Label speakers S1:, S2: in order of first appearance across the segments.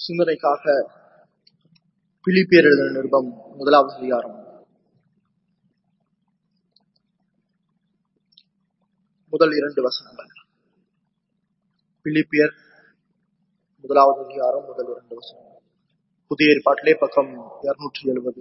S1: சிந்தனைக்காக பிலிப்பியர் எழுதின நிருபம் முதலாவது அதிகாரம் முதல் இரண்டு வசனங்கள் பிலிப்பியர் முதலாவது அதிகாரம் முதல் இரண்டு வசனங்கள் புதிய ஏற்பாட்டிலே பக்கம் இருநூற்றி எழுபது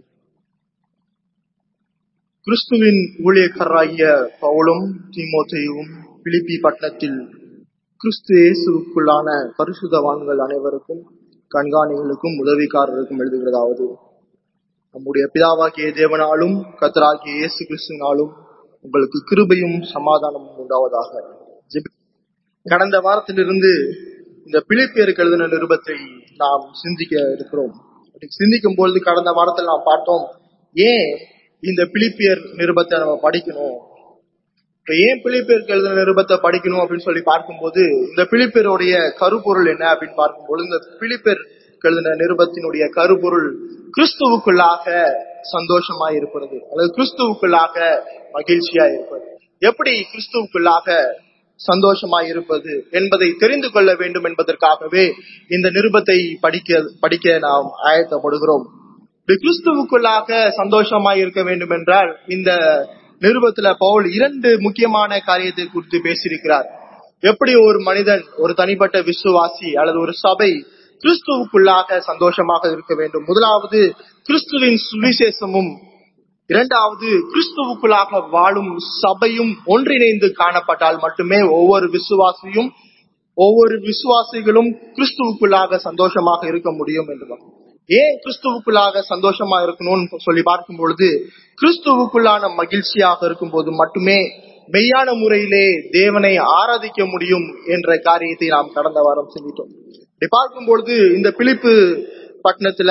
S1: கிறிஸ்துவின் ஊழியக்காரராகிய பவுலும் தீமோத்தேயும் பிலிப்பி பட்டணத்தில் கிறிஸ்து இயேசுக்குள்ளான பரிசுத்தவான்கள் அனைவருக்கும் கண்காணிகளுக்கும் உதவிக்காரருக்கும் எழுதுகிறதாவது நம்முடைய பிதாவாகிய தேவனாலும் கத்தராகிய இயேசு கிறிஸ்துவினாலும் உங்களுக்கு கிருபையும் சமாதானமும் உண்டாவதாக ஜெபி- கடந்த வாரத்திலிருந்து இந்த பிலிப்பியருக்கு எழுதின நிருபத்தை நாம் சிந்திக்க இருக்கிறோம் அப்படி சிந்திக்கும் பொழுது கடந்த வாரத்தில் நாம் பார்த்தோம் ஏன் இந்த பிலிப்பியர் நிருபத்தை நம்ம படிக்கணும் இப்ப ஏன் பிலிப்பியருக்கு எழுதின நிருபத்தை படிக்கணும் அப்படின்னு சொல்லி பார்க்கும்போது இந்த பிலிப்பியருடைய கருப்பொருள் என்ன அப்படின்னு பார்க்கும்போது இந்த பிலிப்பியர் எழுதின நிருபத்தினுடைய கருப்பொருள் கிறிஸ்துவுக்குள்ளாக சந்தோஷமா இருப்பது அல்லது கிறிஸ்துவுக்குள்ளாக மகிழ்ச்சியா இருப்பது எப்படி கிறிஸ்துவுக்குள்ளாக சந்தோஷமா இருப்பது என்பதை தெரிந்து கொள்ள வேண்டும் என்பதற்காகவே இந்த நிருபத்தை படிக்க படிக்க நாம் ஆயத்தப்படுகிறோம் இப்படி கிறிஸ்துவுக்குள்ளாக சந்தோஷமா இருக்க வேண்டும் என்றால் இந்த நிருபத்துல பவுல் இரண்டு முக்கியமான காரியத்தை குறித்து பேசியிருக்கிறார் எப்படி ஒரு மனிதன் ஒரு தனிப்பட்ட விசுவாசி அல்லது ஒரு சபை கிறிஸ்துவுக்குள்ளாக சந்தோஷமாக இருக்க வேண்டும் முதலாவது கிறிஸ்துவின் சுவிசேஷமும் இரண்டாவது கிறிஸ்துவுக்குள்ளாக வாழும் சபையும் ஒன்றிணைந்து காணப்பட்டால் மட்டுமே ஒவ்வொரு விசுவாசியும் ஒவ்வொரு விசுவாசிகளும் கிறிஸ்துவுக்குள்ளாக சந்தோஷமாக இருக்க முடியும் என்று ஏன் கிறிஸ்துவுக்குள்ளாக சந்தோஷமா இருக்கணும்னு சொல்லி பார்க்கும் பொழுது கிறிஸ்துவுக்குள்ளான மகிழ்ச்சியாக இருக்கும் போது மட்டுமே மெய்யான முறையிலே தேவனை ஆராதிக்க முடியும் என்ற காரியத்தை நாம் கடந்த வாரம் சிந்தித்தோம் இப்படி பார்க்கும் பொழுது இந்த பிலிப்பு பட்டணத்துல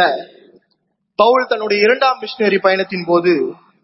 S1: பவுல் தன்னுடைய இரண்டாம் மிஷினரி பயணத்தின் போது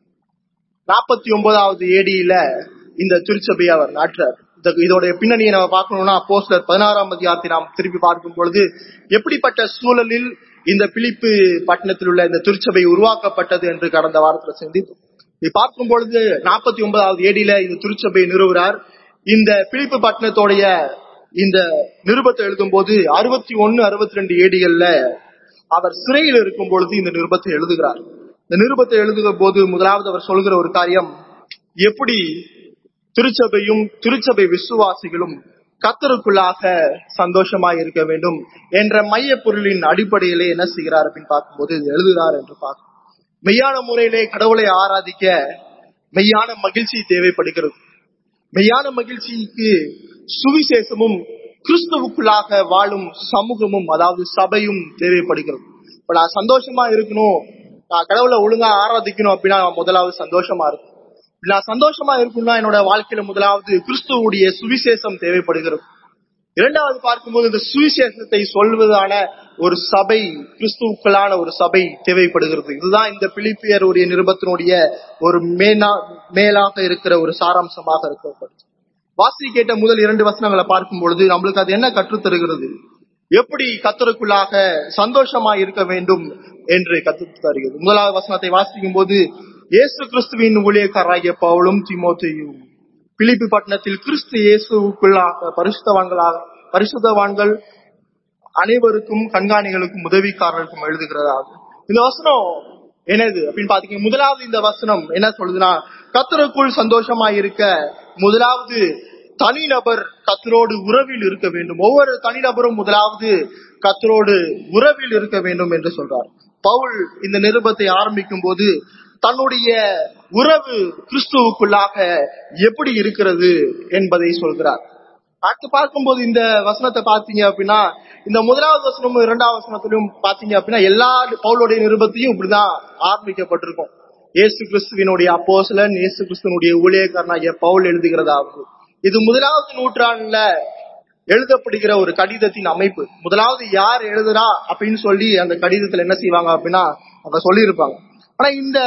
S1: நாற்பத்தி ஒன்பதாவது ஏடியில இந்த திருச்சபையை அவர் நாட்டுறார் இந்த- இதோடைய பின்னணியை நம்ம பார்க்கணும்னா போஸ்டர் பதினாறாம் அதிகாரத்தை நாம் திருப்பி பார்க்கும் பொழுது எப்படிப்பட்ட சூழலில் இந்த பிலிப்பு பட்டணத்தில் உள்ள இந்த திருச்சபை உருவாக்கப்பட்டது என்று கடந்த வாரத்துல சிந்தித்தோம் இதை பார்க்கும் பொழுது நாற்பத்தி ஒன்பதாவது ஏடியில இந்த திருச்சபை நிறுவுறார் இந்த பிலிப்பு பட்டணத்தோடைய இந்த நிருபத்தை எழுதும் போது அறுபத்தி ஒன்னு அறுபத்தி ரெண்டு ஏடிகள்ல அவர் சிறையில் இருக்கும் பொழுது இந்த நிருபத்தை எழுதுகிறார் இந்த நிருபத்தை எழுதுகிற போது முதலாவது அவர் சொல்கிற ஒரு காரியம் எப்படி திருச்சபையும் திருச்சபை விசுவாசிகளும் கத்தருக்குள்ளாக சந்தோஷமாய் இருக்க வேண்டும் என்ற மைய பொருளின் அடிப்படையிலே என்ன செய்கிறார் அப்படின்னு பார்க்கும்போது இது எழுதுகிறார் என்று பார்க்கும் மெய்யான முறையிலே கடவுளை ஆராதிக்க மெய்யான மகிழ்ச்சி தேவைப்படுகிறது மெய்யான மகிழ்ச்சிக்கு சுவிசேஷமும் கிறிஸ்துவுக்குள்ளாக வாழும் சமூகமும் அதாவது சபையும் தேவைப்படுகிறது இப்ப நான் சந்தோஷமா இருக்கணும் நான் கடவுளை ஒழுங்கா ஆராதிக்கணும் அப்படின்னா நான் முதலாவது சந்தோஷமா இருக்கும் நான் சந்தோஷமா இருக்கணும்னா என்னோட வாழ்க்கையில முதலாவது கிறிஸ்துவுடைய சுவிசேஷம் தேவைப்படுகிறது இரண்டாவது பார்க்கும்போது இந்த சுவிசேஷத்தை சொல்வதான ஒரு சபை கிறிஸ்துவுக்களான ஒரு சபை தேவைப்படுகிறது இதுதான் இந்த பிலிப்பியருடைய நிருபத்தினுடைய ஒரு மேலா மேலாக இருக்கிற ஒரு சாராம்சமாக இருக்கப்படுது வாசி கேட்ட முதல் இரண்டு வசனங்களை பார்க்கும் பொழுது நம்மளுக்கு அது என்ன கற்றுத் தருகிறது எப்படி கத்தருக்குள்ளாக சந்தோஷமா இருக்க வேண்டும் என்று கற்றுத் தருகிறது முதலாவது வசனத்தை வாசிக்கும் போது இயேசு கிறிஸ்துவின் ஊழியக்காரராகிய பவுலும் தீமோத்தேயும் பிலிப்பி பட்டணத்தில் கிறிஸ்து இயேசுக்குள்ளாக பரிசுத்தவான்களாக பரிசுத்தவான்கள் அனைவருக்கும் கண்காணிகளுக்கும் உதவிக்காரர்களுக்கும் எழுதுகிறதாகும் இந்த வசனம் என்னது அப்படின்னு பாத்தீங்க முதலாவது இந்த வசனம் என்ன சொல்லுதுன்னா கத்தருக்குள் சந்தோஷமா இருக்க முதலாவது தனிநபர் கத்தரோடு உறவில் இருக்க வேண்டும் ஒவ்வொரு தனிநபரும் முதலாவது கத்தரோடு உறவில் இருக்க வேண்டும் என்று சொல்றார் பவுல் இந்த நிருபத்தை ஆரம்பிக்கும் போது தன்னுடைய உறவு கிறிஸ்துவுக்குள்ளாக எப்படி இருக்கிறது என்பதை சொல்கிறார் அடுத்து பார்க்கும்போது இந்த வசனத்தை பாத்தீங்க அப்படின்னா இந்த முதலாவது வசனமும் இரண்டாவது வசனத்திலும் பாத்தீங்க அப்படின்னா எல்லா பவுலுடைய நிருபத்தையும் இப்படிதான் ஆரம்பிக்கப்பட்டிருக்கும் இயேசு கிறிஸ்துவினுடைய அப்போசலன் இயேசு கிறிஸ்துவனுடைய ஊழியக்காரனாகிய பவுல் எழுதுகிறதாவது இது முதலாவது நூற்றாண்டுல எழுதப்படுகிற ஒரு கடிதத்தின் அமைப்பு முதலாவது யார் எழுதுறா அப்படின்னு சொல்லி அந்த கடிதத்துல என்ன செய்வாங்க அப்படின்னா அவங்க சொல்லியிருப்பாங்க ஆனா இந்த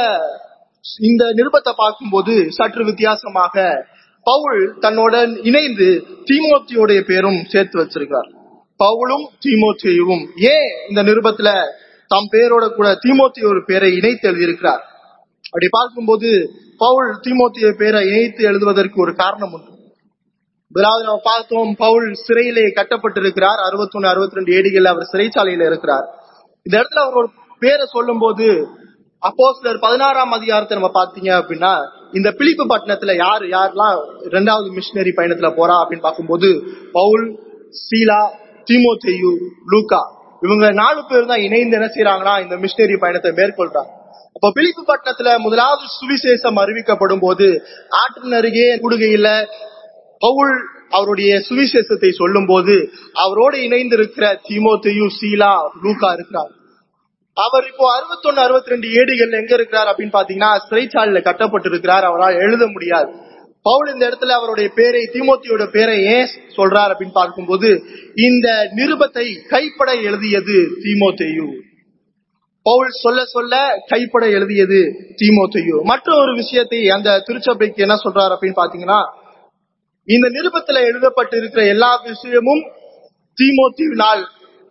S1: இந்த நிருபத்தை பார்க்கும்போது சற்று வித்தியாசமாக பவுல் தன்னுடன் இணைந்து தீமோத்தியோடைய பேரும் சேர்த்து வச்சிருக்கார் பவுலும் தீமோத்தியும் ஏன் இந்த நிருபத்துல தம் பேரோட கூட தீமோத்தி ஒரு பேரை இணைத்து எழுதியிருக்கிறார் அப்படி பார்க்கும்போது பவுல் தீமோத்திய பேரை இணைத்து எழுதுவதற்கு ஒரு காரணம் உண்டு முதலாவது நம்ம பார்த்தோம் பவுல் சிறையிலே கட்டப்பட்டிருக்கிறார் அறுபத்தொன்னு அறுபத்தி ரெண்டு ஏடிகள் அவர் சிறைச்சாலையில இருக்கிறார் இந்த இடத்துல அவரோட பேரை சொல்லும் போது அப்போ சிலர் பதினாறாம் அதிகாரத்தை நம்ம பாத்தீங்க அப்படின்னா இந்த பிலிப்பு பட்டணத்துல யாரு யாரெல்லாம் இரண்டாவது மிஷினரி பயணத்துல போறா அப்படின்னு பார்க்கும்போது பவுல் சீலா தீமோத்தேயு லூகா இவங்க நாலு பேர் தான் இணைந்து என்ன செய்யறாங்கன்னா இந்த மிஷினரி பயணத்தை மேற்கொள்றாங்க அப்ப பிலிப்பு பட்டணத்துல முதலாவது சுவிசேஷம் அறிவிக்கப்படும் போது ஆற்றின் அருகே கூடுகையில பவுல் அவருடைய சுவிசேஷத்தை சொல்லும் போது அவரோடு இணைந்திருக்கிற தீமோத்தேயு சீலா லூகா இருக்கிறார் அவர் இப்போ அறுபத்தொன்னு அறுபத்தி ரெண்டு ஏடிகள் எங்க இருக்கிறார் அப்படின்னு பாத்தீங்கன்னா சிறைச்சாலையில கட்டப்பட்டிருக்கிறார் அவரால் எழுத முடியாது பவுல் இந்த இடத்துல அவருடைய பேரை தீமோத்தியோட பேரை ஏன் சொல்றார் அப்படின்னு பார்க்கும்போது இந்த நிருபத்தை கைப்பட எழுதியது தீமோத்தேயு பவுல் சொல்ல சொல்ல கைப்பட எழுதியது தீமோத்தேயு மற்ற ஒரு விஷயத்தை அந்த திருச்சபைக்கு என்ன சொல்றாரு அப்படின்னு பாத்தீங்கன்னா இந்த நிருபத்துல எழுதப்பட்டிருக்கிற எல்லா விஷயமும் தீமோத்தீவினால்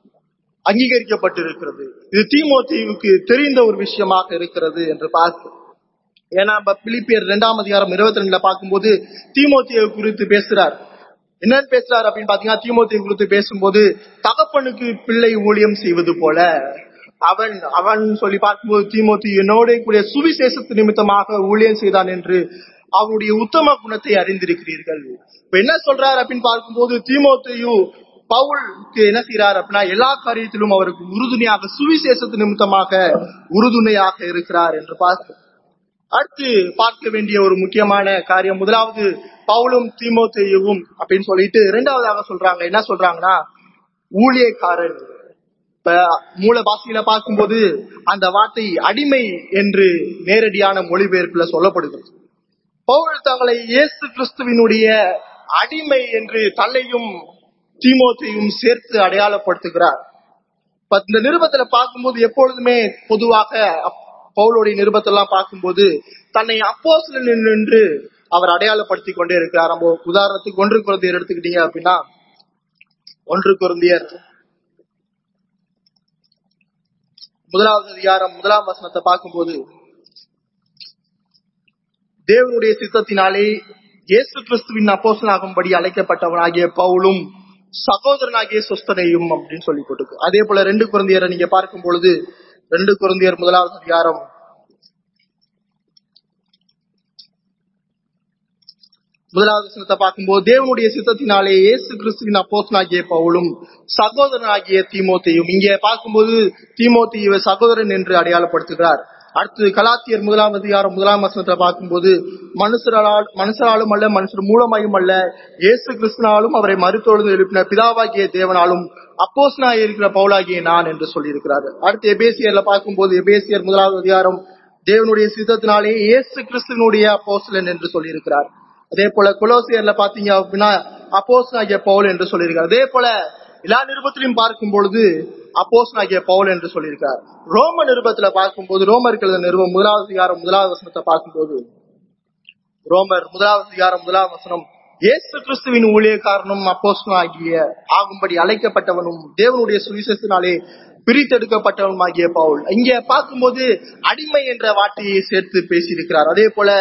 S1: அங்கீகரிக்கப்பட்டிருக்கிறது இது தீமோத்தீவுக்கு தெரிந்த ஒரு விஷயமாக இருக்கிறது என்று பார்க்கிறோம் ஏன்னா நம்ம பிலிப்பியர் இரண்டாம் அதிகாரம் இருபத்தி ரெண்டுல பார்க்கும்போது தீமோத்தியை குறித்து பேசுறார் என்னன்னு பேசுறாரு அப்படின்னு பாத்தீங்கன்னா தீமோத்தியை குறித்து பேசும்போது தகப்பனுக்கு பிள்ளை ஊழியம் செய்வது போல அவன் அவன் சொல்லி பார்க்கும்போது தீமோத்தி என்னோட கூடிய சுவிசேஷத்து நிமித்தமாக ஊழியம் செய்தான் என்று அவருடைய உத்தம குணத்தை அறிந்திருக்கிறீர்கள் இப்ப என்ன சொல்றாரு அப்படின்னு பார்க்கும்போது தீமோத்தையு பவுலுக்கு என்ன செய்யறாரு அப்படின்னா எல்லா காரியத்திலும் அவருக்கு உறுதுணையாக சுவிசேஷத்து நிமித்தமாக உறுதுணையாக இருக்கிறார் என்று பார்க்க அடுத்து பார்க்க வேண்டிய ஒரு முக்கியமான காரியம் முதலாவது பவுலும் தீமோத்தேயுவும் அப்படின்னு சொல்லிட்டு இரண்டாவதாக சொல்றாங்க என்ன சொல்றாங்கன்னா ஊழியக்காரன் இப்ப மூல பாஷையில பார்க்கும்போது அந்த வார்த்தை அடிமை என்று நேரடியான மொழிபெயர்ப்புல சொல்லப்படுகிறது பவுல் தங்களை இயேசு கிறிஸ்துவினுடைய அடிமை என்று தன்னையும் தீமோத்தையும் சேர்த்து அடையாளப்படுத்துகிறார் இப்ப இந்த நிருபத்துல பார்க்கும்போது எப்பொழுதுமே பொதுவாக அப்- பவுலுடைய நிருபத்தெல்லாம் பார்க்கும்போது தன்னை அப்போஸ்தலன் என்று அவர் அடையாளப்படுத்திக் கொண்டே இருக்கிறார் நம்ம உதாரணத்துக்கு ஒன்று குழந்தையர் எடுத்துக்கிட்டீங்க அப்படின்னா ஒன்று குருந்தியர் முதலாவது அதிகாரம் முதலாம் வசனத்தை பார்க்கும்போது தேவனுடைய சித்தத்தினாலே இயேசு கிறிஸ்துவின் அப்போஸ்தலனாகும்படி அழைக்கப்பட்டவனாகிய பவுலும் சகோதரனாகிய சொஸ்தனையும் அப்படின்னு சொல்லி போட்டுருக்கு அதே போல ரெண்டு குழந்தையரை நீங்க பார்க்கும் பொழுது ரெண்டு குழந்தையர் முதலாவது அதிகாரம் முதலாவது வசனத்தை பார்க்கும்போது தேவனுடைய சித்தத்தினாலே இயேசு கிறிஸ்துவின் அப்போஸ்தலனாகிய பவுலும் சகோதரனாகிய தீமோத்தேயும் இங்கே பார்க்கும்போது தீமோத்தேயுவை சகோதரன் என்று அடையாளப்படுத்துகிறார் அடுத்து கலாத்தியர் முதலாம் அதிகாரம் முதலாம் வசனத்தை பார்க்கும்போது மனுஷரால் மனுஷராலும் அல்ல மனுஷர் மூலமாயும் அல்ல இயேசு கிறிஸ்துனாலும் அவரை மறுத்தொழுது எழுப்பின பிதாவாகிய தேவனாலும் அப்போஸ்தலனாய் இருக்கிற பவுலாகிய நான் என்று சொல்லியிருக்கிறார் அடுத்து எபேசியர்ல பார்க்கும்போது எபேசியர் முதலாவது அதிகாரம் தேவனுடைய சித்தத்தினாலே இயேசு கிறிஸ்துவனுடைய அப்போஸ்தலன் என்று சொல்லியிருக்கிறார் அதே போல குலோசியர்ல பாத்தீங்க அப்படின்னா அப்போஸ் ஆகிய பவுல் என்று சொல்லியிருக்கார் அதே போல எல்லா நிருபத்திலையும் பார்க்கும் பொழுது அப்போஸ் ஆகிய பவுல் என்று சொல்லியிருக்கார் ரோம நிருபத்துல பார்க்கும்போது ரோமருக்கு எழுதின நிருபம் முதலாவது அதிகாரம் முதலாவது வசனத்தை பார்க்கும்போது ரோமர் முதலாவது அதிகாரம் முதலாவது வசனம் இயேசு கிறிஸ்துவின் ஊழியக்காரனும் அப்போஸ்தலனும் ஆகிய ஆகும்படி அழைக்கப்பட்டவனும் தேவனுடைய சுவிசேஷத்தினாலே பிரித்தெடுக்கப்பட்டவனும் ஆகிய பவுல் இங்க பார்க்கும்போது அடிமை என்ற வார்த்தையை சேர்த்து பேசியிருக்கிறார் அதே போல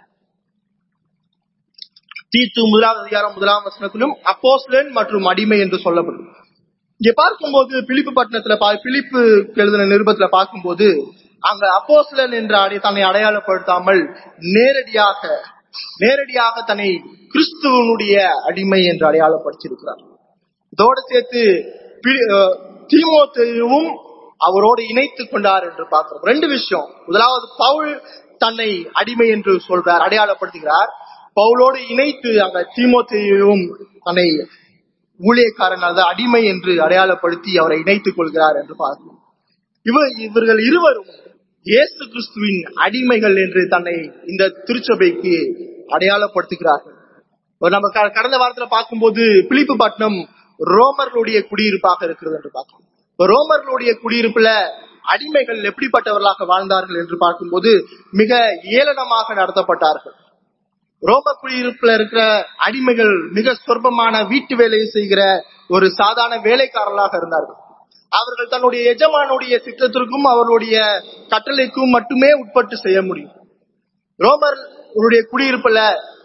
S1: தீத்து முதலாவது அதிகாரம் முதலாம் வசனத்திலும் அப்போஸ்லன் மற்றும் அடிமை என்று சொல்லப்படும் இங்க பார்க்கும்போது பிலிப்பு பட்டணத்துல பா- பிலிப்பு எழுதின நிருபத்துல பார்க்கும்போது அங்க அப்போஸ்லன் என்ற அடை- தன்னை அடையாளப்படுத்தாமல் நேரடியாக நேரடியாக தன்னை கிறிஸ்துவனுடைய அடிமை என்று அடையாளப்படுத்தியிருக்கிறார் இதோடு சேர்த்து பி- அஹ் தீமோத்தேயுவும் அவரோடு இணைத்துக் கொண்டார் என்று பார்க்கிறோம் ரெண்டு விஷயம் முதலாவது பவுல் தன்னை அடிமை என்று சொல்றார் அடையாளப்படுத்துகிறார் பவுலோடு இணைத்து அங்க தீமோத்தேயுவும் தன்னை ஊழியக்காரன் அதாவது அடிமை என்று அடையாளப்படுத்தி அவரை இணைத்துக் கொள்கிறார் என்று பார்க்கிறோம் இவர் இவர்கள் இருவரும் இயேசு கிறிஸ்துவின் அடிமைகள் என்று தன்னை இந்த திருச்சபைக்கு அடையாளப்படுத்துகிறார்கள் ஒரு நம்ம க- கடந்த வாரத்துல பார்க்கும்போது பிலிப்பு பட்டணம் ரோமர்களுடைய குடியிருப்பாக இருக்கிறது என்று பார்க்கிறோம் இப்ப ரோமர்களுடைய குடியிருப்புல அடிமைகள் எப்படிப்பட்டவர்களாக வாழ்ந்தார்கள் என்று பார்க்கும்போது மிக ஏளனமாக நடத்தப்பட்டார்கள் ரோம குடியிருப்புல இருக்கிற அடிமைகள் மிக சொற்பமான வீட்டு வேலையை செய்கிற ஒரு சாதாரண வேலைக்காரர்களாக இருந்தார்கள் அவர்கள் தன்னுடைய எஜமானுடைய சித்தத்திற்கும் அவர்களுடைய கட்டளைக்கும் மட்டுமே உட்பட்டு செய்ய முடியும் ரோமர்களுடைய குடியிருப்புல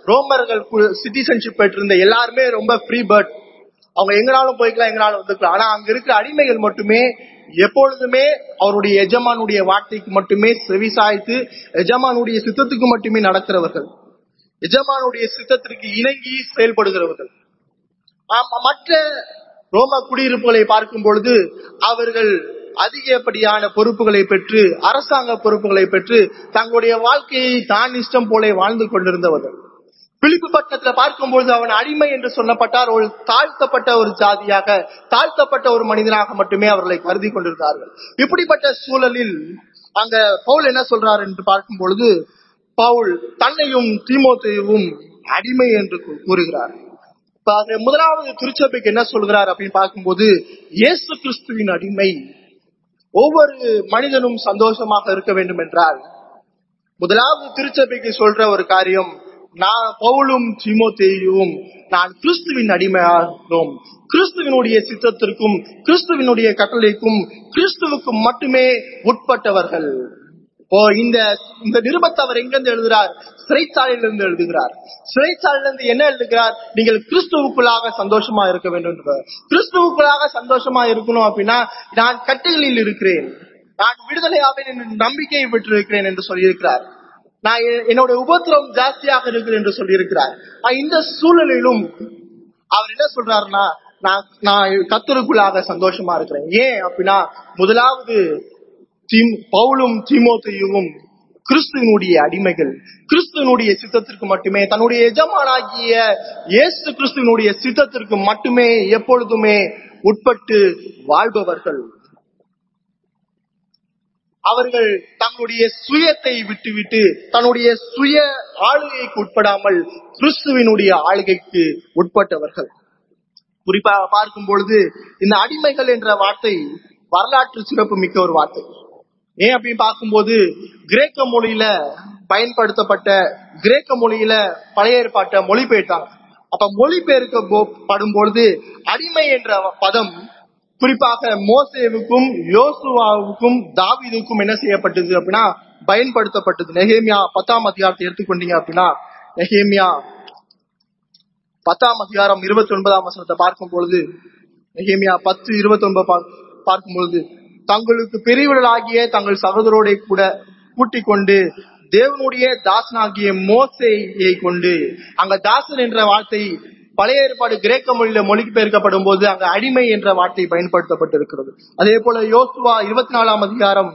S1: ரோமர்கள் சிட்டிசன்ஷிப் பெற்றிருந்த எல்லாருமே ரொம்ப ஃப்ரீ பேர்ட் அவங்க எங்கனாலும் போய்க்கலாம் எங்கனாலும் வந்துக்கலாம் ஆனா அங்க இருக்கிற அடிமைகள் மட்டுமே எப்பொழுதுமே அவருடைய எஜமானுடைய வார்த்தைக்கு மட்டுமே செவிசாய்த்து எஜமானுடைய சித்தத்துக்கு மட்டுமே நடக்கிறவர்கள் எஜமானுடைய சித்தத்திற்கு இணங்கி செயல்படுகிறவர்கள் ஆமா, மற்ற ரோம குடியிருப்புகளை பார்க்கும் பொழுது அவர்கள் அதிகப்படியான பொறுப்புகளை பெற்று அரசாங்க பொறுப்புகளை பெற்று தங்களுடைய வாழ்க்கையை தான் இஷ்டம் போல வாழ்ந்து கொண்டிருந்தவர்கள் பிலிப்பு பட்டணத்துல பார்க்கும்பொழுது அவன் அடிமை என்று சொல்லப்பட்டார் ஒரு தாழ்த்தப்பட்ட ஒரு ஜாதியாக தாழ்த்தப்பட்ட ஒரு மனிதனாக மட்டுமே அவர்களை கருதி கொண்டிருந்தார்கள் இப்படிப்பட்ட சூழலில் அங்க பவுல் என்ன சொல்றார் என்று பார்க்கும் பொழுது பவுல் தன்னையும் தீமோத்தேயும் அடிமை என்று கூ- கூறுகிறார் இப்ப அது முதலாவது திருச்சபைக்கு என்ன சொல்கிறார் அப்படின்னு பார்க்கும்போது இயேசு கிறிஸ்துவின் அடிமை ஒவ்வொரு மனிதனும் சந்தோஷமாக இருக்க வேண்டும் என்றால் முதலாவது திருச்சபைக்கு சொல்ற ஒரு காரியம் நான் பவுலும் தீமோத்தேயும் நான் கிறிஸ்துவின் அடிமையாகிறோம் கிறிஸ்துவினுடைய சித்தத்திற்கும் கிறிஸ்துவினுடைய கட்டளைக்கும் கிறிஸ்துவுக்கும் மட்டுமே உட்பட்டவர்கள் இப்போ இந்த இந்த நிருபத்தை அவர் எங்கிருந்து எழுதுகிறார் சிறைச்சாலையிலிருந்து எழுதுகிறார் சிறைச்சாலையிலிருந்து என்ன எழுதுகிறார் நீங்கள் கிறிஸ்துவுக்குள்ளாக சந்தோஷமா இருக்க வேண்டும் என்றார். கிறிஸ்துவுக்குள்ளாக சந்தோஷமா இருக்கணும் அப்படின்னா நான் கட்டுகளில் இருக்கிறேன் நான் விடுதலையாவேன் என்று நம்பிக்கையை பெற்றிருக்கிறேன் என்று சொல்லியிருக்கிறார் நான் எ- என்னோட உபத்திரம் ஜாஸ்தியாக இருக்கிறேன் என்று சொல்லியிருக்கிறார் ஆனா, இந்த சூழலிலும் அவர் என்ன சொல்றாருன்னா நான் நான் கத்தருக்குள்ளாக சந்தோஷமா இருக்கிறேன் ஏன் அப்படின்னா முதலாவது தீம்- பவுலும் தீமோத்தேயுவும் கிறிஸ்துவனுடைய அடிமைகள் கிறிஸ்துவனுடைய சித்தத்திற்கு மட்டுமே தன்னுடைய எஜமானாகிய இயேசு கிறிஸ்துவனுடைய சித்தத்திற்கு மட்டுமே எப்பொழுதுமே உட்பட்டு வாழ்பவர்கள் அவர்கள் தங்களுடைய சுயத்தை விட்டுவிட்டு தன்னுடைய சுய ஆளுகைக்கு உட்படாமல் கிறிஸ்துவினுடைய ஆளுகைக்கு உட்பட்டவர்கள் குறிப்பாக பார்க்கும் பொழுது இந்த அடிமைகள் என்ற வார்த்தை வரலாற்று சிறப்பு மிக்க ஒரு வார்த்தை ஏன் அப்படின்னு பார்க்கும்போது கிரேக்க மொழியில பயன்படுத்தப்பட்ட கிரேக்க மொழியில பழைய ஏற்பாட்டை மொழிபெயர்த்தாங்க அப்ப மொழிபெயர்க்க போ- படும் பொழுது அடிமை என்ற பதம் குறிப்பாக மோசேவுக்கும் யோசுவாவுக்கும் தாவீதுக்கும் என்ன செய்யப்பட்டது அப்படின்னா பயன்படுத்தப்பட்டது நெகேமியா பத்தாம் அதிகாரத்தை எடுத்துக்கொண்டீங்க அப்படின்னா நெகேமியா பத்தாம் அதிகாரம் இருபத்தி ஒன்பதாம் வசனத்தை பார்க்கும் பொழுது நெகேமியா பத்து இருபத்தி ஒன்பது பார்க்கும் பொழுது தங்களுக்கு பெரியவர்களாகிய தங்கள் சகோதரோட கூட கூட்டிக் கொண்டு தேவனுடைய தாசனாகிய மோசேயை கொண்டு அங்க தாசன் என்ற வார்த்தை பழைய ஏற்பாடு கிரேக்க மொழியில மொழிபெயர்க்கப்படும் போது அங்க அடிமை என்ற வார்த்தை பயன்படுத்தப்பட்டிருக்கிறது அதே போல யோசுவா இருபத்தி நாலாம் அதிகாரம்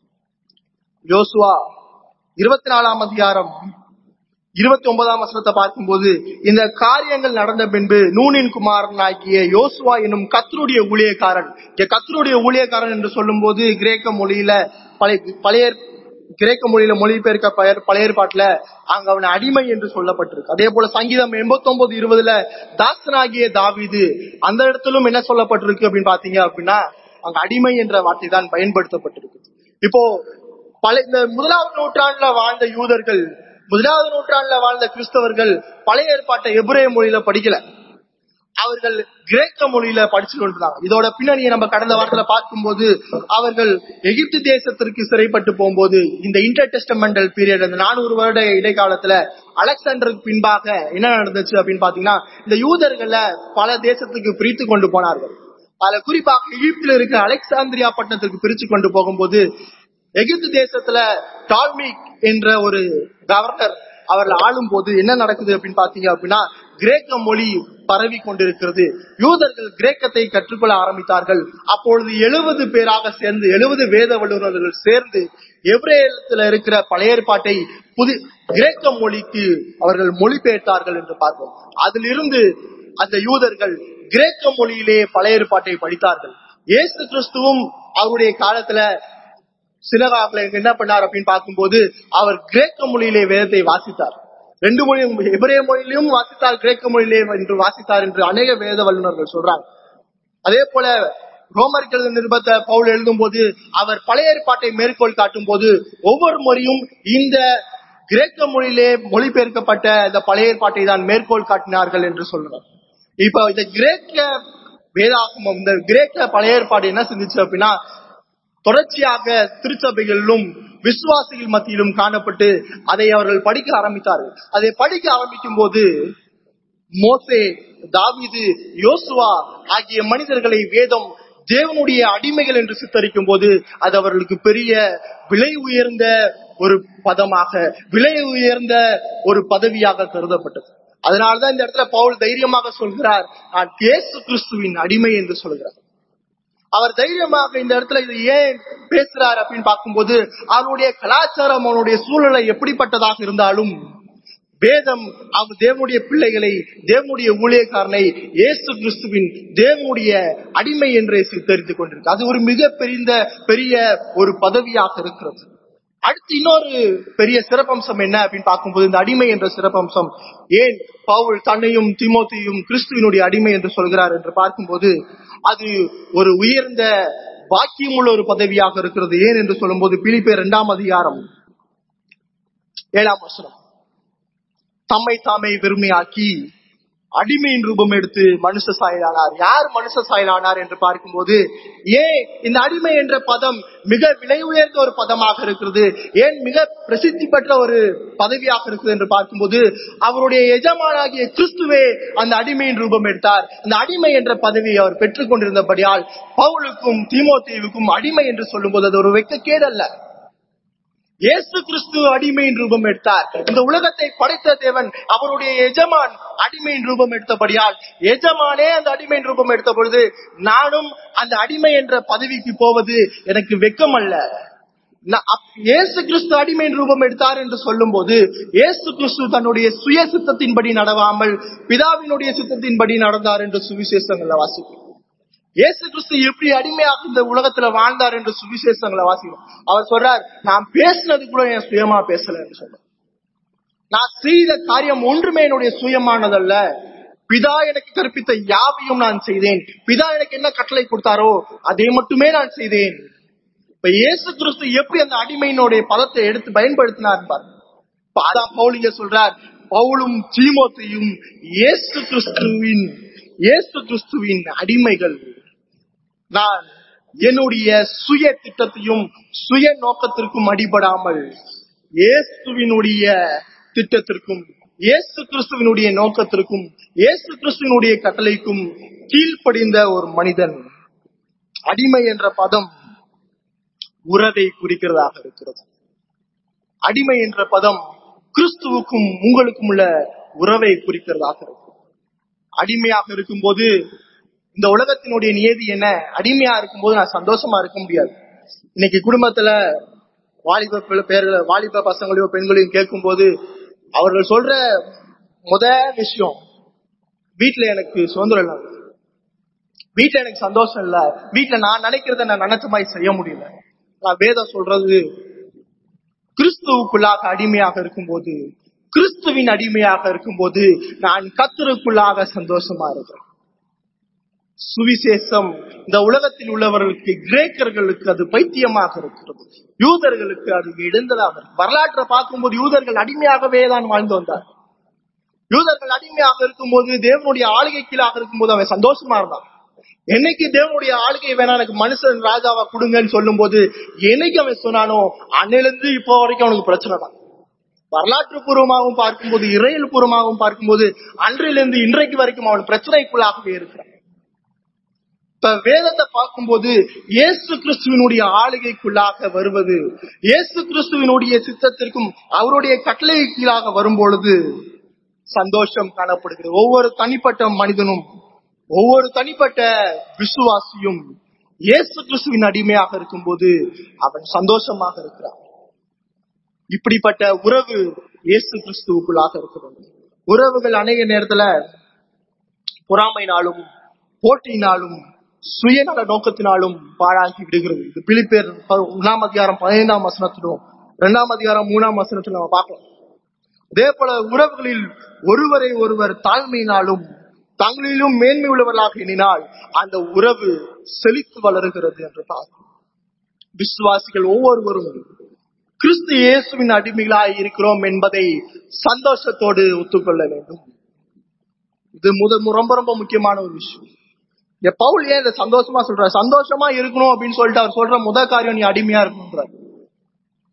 S1: யோசுவா இருபத்தி நாலாம் அதிகாரம் இருபத்தி ஒன்பதாம் வசனத்தை பார்க்கும்போது இந்த காரியங்கள் நடந்த பின்பு நூனின் குமாரன் ஆகிய யோசுவா என்னும் கத்தருடைய ஊழியக்காரன் இங்க கத்தருடைய ஊழியக்காரன் என்று சொல்லும்போது கிரேக்க மொழியில பழைய பழைய கிரேக்க மொழியில மொழிபெயர்க்க பழைய பழைய ஏற்பாட்டுல அங்க அவன் அடிமை என்று சொல்லப்பட்டிருக்கு அதே போல சங்கீதம் எண்பத்தி ஒன்பது இருபதுல தாசனாகிய தாவீது அந்த இடத்திலும் என்ன சொல்லப்பட்டிருக்கு அப்படின்னு பாத்தீங்க அப்படின்னா அங்க அடிமை என்ற வார்த்தை தான் பயன்படுத்தப்பட்டிருக்கு இப்போ பழைய இந்த முதலாவது நூற்றாண்டுல வாழ்ந்த யூதர்கள் முதலாவது நூற்றாண்டுல வாழ்ந்த கிறிஸ்தவர்கள் பழைய ஏற்பாட்டை எபிரேய மொழியில படிக்கல அவர்கள் கிரேக்க மொழியில படிச்சு கொண்டிருந்தாங்க இதோட பின்னணியை நம்ம கடந்த வாரத்துல பார்க்கும்போது அவர்கள் எகிப்து தேசத்திற்கு சிறைப்பட்டு போகும்போது இந்த இன்டர் டெஸ்டமெண்டல் பீரியட் அந்த நானூறு வருட இடைக்காலத்துல அலெக்சாண்டருக்கு பின்பாக என்ன நடந்துச்சு அப்படின்னு பாத்தீங்கன்னா இந்த யூதர்களை பல தேசத்துக்கு பிரித்து கொண்டு போனார்கள் அதுல குறிப்பாக எகிப்துல இருக்கிற அலெக்சாந்திரியா பட்டணத்திற்கு பிரிச்சு கொண்டு போகும்போது எகிப்து தேசத்துல டால்மிக் என்ற ஒரு கவர்னர் அவர்கள் ஆளும் போது என்ன நடக்குது அப்படின்னு பாத்தீங்க அப்படின்னா கிரேக்க மொழி பரவி கொண்டிருக்கிறது யூதர்கள் கிரேக்கத்தை கற்றுக்கொள்ள ஆரம்பித்தார்கள் அப்பொழுது எழுபது பேராக சேர்ந்து எழுபது வேத வல்லுநர்கள் சேர்ந்து எவ்ரேயத்துல இருக்கிற பழைய ஏற்பாட்டை புது கிரேக்க மொழிக்கு அவர்கள் மொழிபெயர்த்தார்கள் என்று பார்ப்போம் அதிலிருந்து அந்த யூதர்கள் கிரேக்க மொழியிலே பழைய ஏற்பாட்டை படித்தார்கள் இயேசு கிறிஸ்துவும் அவருடைய காலத்துல சிலகாப்ல என்ன பண்ணார் அப்படின்னு பார்க்கும்போது அவர் கிரேக்க மொழியிலே வேதத்தை வாசித்தார் ரெண்டு மொழியும் எபிரேய மொழியிலும் வாசித்தார் கிரேக்க மொழியிலே என்று வாசித்தார் என்று அநேக வேத வல்லுநர்கள் சொல்றாங்க அதே போல ரோமர்கள் நிருபத்தை பவுல் எழுதும் போது அவர் பழைய ஏற்பாட்டை மேற்கோள் காட்டும் போது ஒவ்வொரு முறையும் இந்த கிரேக்க மொழியிலே மொழிபெயர்க்கப்பட்ட இந்த பழைய ஏற்பாட்டை தான் மேற்கோள் காட்டினார்கள் என்று சொல்றார் இப்ப இந்த கிரேக்க வேதாகமம் இந்த கிரேக்க பழைய ஏற்பாடு என்ன செஞ்சுச்சு அப்படின்னா தொடர்ச்சியாக திருச்சபைகளிலும் விசுவாசிகள் மத்தியிலும் காணப்பட்டு அதை அவர்கள் படிக்க ஆரம்பித்தார்கள் அதை படிக்க ஆரம்பிக்கும் போது மோசே தாவீது யோசுவா ஆகிய மனிதர்களை வேதம் தேவனுடைய அடிமைகள் என்று சித்தரிக்கும் போது அது அவர்களுக்கு பெரிய விலை உயர்ந்த ஒரு பதமாக விலை உயர்ந்த ஒரு பதவியாக கருதப்பட்டது அதனாலதான் இந்த இடத்துல பவுல் தைரியமாக சொல்கிறார் நான் இயேசு கிறிஸ்துவின் அடிமை என்று சொல்கிறார் அவர் தைரியமாக இந்த இடத்துல இது ஏன் பேசுறார் அப்படின்னு பார்க்கும்போது அவருடைய கலாச்சாரம் அவனுடைய சூழ்நிலை எப்படிப்பட்டதாக இருந்தாலும் வேதம் அவர் தேவனுடைய பிள்ளைகளை தேவனுடைய ஊழியக்காரனை இயேசு கிறிஸ்துவின் தேவனுடைய அடிமை என்றே சித்தரித்துக் கொண்டிருக்கு அது ஒரு மிக பெரிய பெரிய ஒரு பதவியாக இருக்கிறது அடுத்து இன்னொரு பெரிய சிறப்பம்சம் என்ன அப்படின்னு பார்க்கும்போது இந்த அடிமை என்ற சிறப்பம்சம் ஏன் பவுல் தன்னையும் திமோத்தியும் கிறிஸ்துவினுடைய அடிமை என்று சொல்கிறார் என்று பார்க்கும்போது அது ஒரு உயர்ந்த பாக்கியமுள்ள ஒரு பதவியாக இருக்கிறது ஏன் என்று சொல்லும்போது பிலிப்பே இரண்டாம் அதிகாரம் ஏழாம் வசனம் தம்மை தாமே வெறுமையாக்கி அடிமையின் ரூபம் எடுத்து மனுஷ சாயலானார் யார் மனுஷ சாயலானார் என்று பார்க்கும்போது ஏன் இந்த அடிமை என்ற பதம் மிக விலை உயர்ந்த ஒரு பதமாக இருக்கிறது ஏன் மிக பிரசித்தி பெற்ற ஒரு பதவியாக இருக்குது என்று பார்க்கும்போது அவருடைய எஜமானாகிய கிறிஸ்துவே அந்த அடிமையின் ரூபம் எடுத்தார் அந்த அடிமை என்ற பதவியை அவர் பெற்றுக் கொண்டிருந்தபடியால் பவுலுக்கும் தீமோத்தேவுக்கும் அடிமை என்று சொல்லும்போது அது ஒரு வெட்கக்கேடு அல்ல இயேசு கிறிஸ்து அடிமையின் ரூபம் எடுத்தார் இந்த உலகத்தை படைத்த தேவன் அவருடைய எஜமான் அடிமையின் ரூபம் எடுத்தபடியால் எஜமானே அந்த அடிமையின் ரூபம் எடுத்த பொழுது நானும் அந்த அடிமை என்ற பதவிக்கு போவது எனக்கு வெக்கம் அல்ல நா- அப்- இயேசு கிறிஸ்து அடிமையின் ரூபம் எடுத்தார் என்று சொல்லும் போது இயேசு கிறிஸ்து தன்னுடைய சுய சித்தத்தின்படி நடவாமல் பிதாவினுடைய சித்தத்தின்படி நடந்தார் என்று சுவிசேஷங்களை வாசிக்கிறோம் இயேசு கிறிஸ்து எப்படி அடிமையாக இந்த உலகத்துல வாழ்ந்தார் என்று சுவிசேஷங்களை வாசிக்கிறோம் அவர் சொல்றார் நான் பேசினது கூட என் சுயமா பேசல என்று சொல்றார் நான் செய்த காரியம் ஒன்றுமே என்னுடைய சுயமானதல்ல பிதா எனக்கு கற்பித்த யாவையும் நான் செய்தேன் பிதா எனக்கு என்ன கட்டளை கொடுத்தாரோ அதை மட்டுமே நான் செய்தேன் இப்ப இயேசு கிறிஸ்து எப்படி அந்த அடிமையினுடைய பதத்தை எடுத்து பயன்படுத்தினார் பாரு இப்ப அதான் பவுல் இங்க சொல்றார் பவுலும் தீமோத்தையும் இயேசு கிறிஸ்துவின் இயேசு கிறிஸ்துவின் அடிமைகள் நான் என்னுடைய சுய திட்டத்தையும் சுய நோக்கத்திற்கும் அடிபடாமல் இயேசுவினுடைய திட்டத்திற்கும் இயேசு கிறிஸ்துவினுடைய நோக்கத்திற்கும் இயேசு கிறிஸ்துவினுடைய கட்டளைக்கும் கீழ்ப்படிந்த ஒரு மனிதன் அடிமை என்ற பதம் உறவை குறிக்கிறதாக இருக்கிறது அடிமை என்ற பதம் கிறிஸ்துவுக்கும் உங்களுக்கும் உள்ள உறவை குறிக்கிறதாக இருக்கும் அடிமையாக இருக்கும்போது இந்த உலகத்தினுடைய நியதி என்ன அடிமையா இருக்கும்போது நான் சந்தோஷமா இருக்க முடியாது இன்னைக்கு குடும்பத்துல வாலிப பிள்ளை பேர்களை வாலிப பசங்களையோ பெண்களையும் கேட்கும்போது அவர்கள் சொல்ற முத விஷயம் வீட்டுல எனக்கு சுதந்திரம் இல்லை வீட்டுல எனக்கு சந்தோஷம் இல்ல வீட்டுல நான் நினைக்கிறத நான் நினைச்ச மாதிரி செய்ய முடியல நான் வேதம் சொல்றது கிறிஸ்துவுக்குள்ளாக அடிமையாக இருக்கும்போது கிறிஸ்துவின் அடிமையாக இருக்கும்போது நான் கத்தருக்குள்ளாக சந்தோஷமா இருக்கிறேன் சுவிசேஷம் இந்த உலகத்தில் உள்ளவர்களுக்கு கிரேக்கர்களுக்கு அது பைத்தியமாக இருக்கிறது யூதர்களுக்கு அது இழந்ததாக இருக்கு வரலாற்றை பார்க்கும்போது யூதர்கள் அடிமையாகவே தான் வாழ்ந்து வந்தார் யூதர்கள் அடிமையாக இருக்கும்போது தேவனுடைய ஆளுகை கீழாக இருக்கும்போது அவன் சந்தோஷமா இருந்தான் என்னைக்கு தேவனுடைய ஆளுகை வேணா எனக்கு மனுஷன் ராஜாவா கொடுங்கன்னு சொல்லும் போது என்னைக்கு அவன் சொன்னானோ அன்னிலிருந்து இப்போ வரைக்கும் அவனுக்கு பிரச்சனை தான் வரலாற்று பூர்வமாகவும் பார்க்கும்போது இறையல் பூர்வமாகவும் பார்க்கும்போது அன்றிலிருந்து இன்றைக்கு வரைக்கும் அவன் பிரச்சனைக்குள்ளாகவே இருக்கிறான் இப்ப வேதத்தை பார்க்கும்போது இயேசு கிறிஸ்துவினுடைய ஆளுகைக்குள்ளாக வருவது இயேசு கிறிஸ்துவினுடைய சித்தத்திற்கும் அவருடைய கட்டளை கீழாக வரும் பொழுது சந்தோஷம் காணப்படுகிறது ஒவ்வொரு தனிப்பட்ட மனிதனும் ஒவ்வொரு தனிப்பட்ட விசுவாசியும் இயேசு கிறிஸ்துவின் அடிமையாக இருக்கும்போது அவன் சந்தோஷமாக இருக்கிறான் இப்படிப்பட்ட உறவு இயேசு கிறிஸ்துவுக்குள்ளாக இருக்கிறது உறவுகள் அநேக நேரத்துல பொறாமைனாலும் போட்டியினாலும் சுயநல நோக்கத்தினாலும் பாழாகி விடுகிறது இது பிலிப்பேர் ப- ஒண்ணாம் அதிகாரம் பதினைந்தாம் வசனத்திலும் இரண்டாம் அதிகாரம் மூணாம் வசனத்தில் நம்ம பார்க்கலாம் அதே போல உறவுகளில் ஒருவரை ஒருவர் தாழ்மையினாலும் தங்களிலும் மேன்மை உள்ளவர்களாக எண்ணினால் அந்த உறவு செழித்து வளருகிறது என்று பார்க்கிறோம் விசுவாசிகள் ஒவ்வொருவரும் கிறிஸ்து இயேசுவின் அடிமைகளாய் இருக்கிறோம் என்பதை சந்தோஷத்தோடு ஒத்துக்கொள்ள வேண்டும் இது முத ரொம்ப ரொம்ப முக்கியமான ஒரு விஷயம் இங்க பவுல் ஏன் இதை சந்தோஷமா சொல்றாரு சந்தோஷமா இருக்கணும் அப்படின்னு சொல்லிட்டு அவர் சொல்ற முத காரியம் நீ அடிமையா இருக்கணும்ன்றார்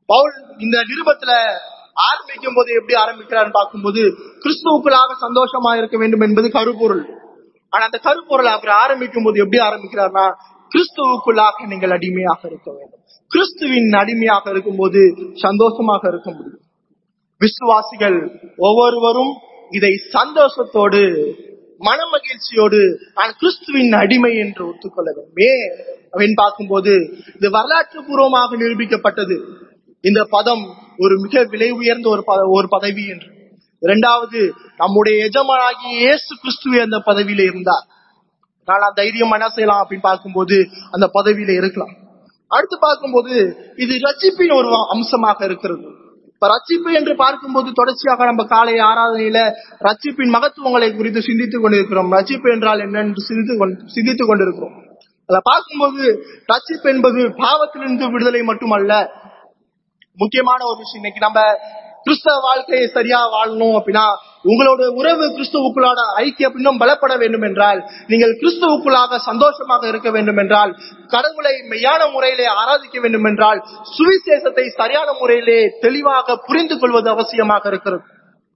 S1: பவுல் இந்த நிருபத்துல ஆரம்பிக்கும் போது எப்படி ஆரம்பிக்கிறான்னு பார்க்கும்போது கிறிஸ்துவுக்குள்ளாக சந்தோஷமா இருக்க வேண்டும் என்பது கருப்பொருள் ஆனா அந்த கருப்பொருள் அவர் ஆரம்பிக்கும் போது எப்படி ஆரம்பிக்கிறார்னா கிறிஸ்துவுக்குள்ளாக நீங்கள் அடிமையாக இருக்க வேண்டும் கிறிஸ்துவின் அடிமையாக இருக்கும்போது சந்தோஷமாக இருக்க முடியும் விசுவாசிகள் ஒவ்வொருவரும் இதை சந்தோஷத்தோடு மனமகிழ்ச்சியோடு நான் கிறிஸ்துவின் அடிமை என்று ஒத்துக்கொள்ள வேண்டும் ஏன் அப்படின்னு பார்க்கும்போது இது வரலாற்று பூர்வமாக நிரூபிக்கப்பட்டது இந்த பதம் ஒரு மிக விலை உயர்ந்த ஒரு பத- ஒரு பதவி என்று இரண்டாவது நம்முடைய எஜமானாகிய இயேசு கிறிஸ்துவே அந்த பதவியில இருந்தார் நான் தைரியம் என்ன செய்யலாம் அப்படின்னு பார்க்கும்போது அந்த பதவியில இருக்கலாம் அடுத்து பார்க்கும்போது இது ரட்சிப்பின் ஒரு அம்சமாக இருக்கிறது இப்ப ரட்சிப்பு என்று பார்க்கும்போது தொடர்ச்சியாக நம்ம காலை ஆராதனையில ரட்சிப்பின் மகத்துவங்களை குறித்து சிந்தித்துக் கொண்டிருக்கிறோம் ரட்சிப்பு என்றால் என்ன என்று சிந்தித்துக் கொண்டு சிந்தித்துக் கொண்டிருக்கிறோம் அதை பார்க்கும்போது ரட்சிப்பு என்பது பாவத்திலிருந்து விடுதலை மட்டுமல்ல முக்கியமான ஒரு விஷயம் இன்னைக்கு நம்ம கிறிஸ்தவ வாழ்க்கையை சரியா வாழணும் அப்படின்னா உங்களோட உறவு கிறிஸ்துவுக்குள்ளான ஐக்கியம் இன்னும் பலப்பட வேண்டும் என்றால் நீங்கள் கிறிஸ்துவுக்குள்ளாக சந்தோஷமாக இருக்க வேண்டும் என்றால் கடவுளை மெய்யான முறையிலே ஆராதிக்க வேண்டும் என்றால் சுவிசேஷத்தை சரியான முறையிலே தெளிவாக புரிந்து கொள்வது அவசியமாக இருக்கிறது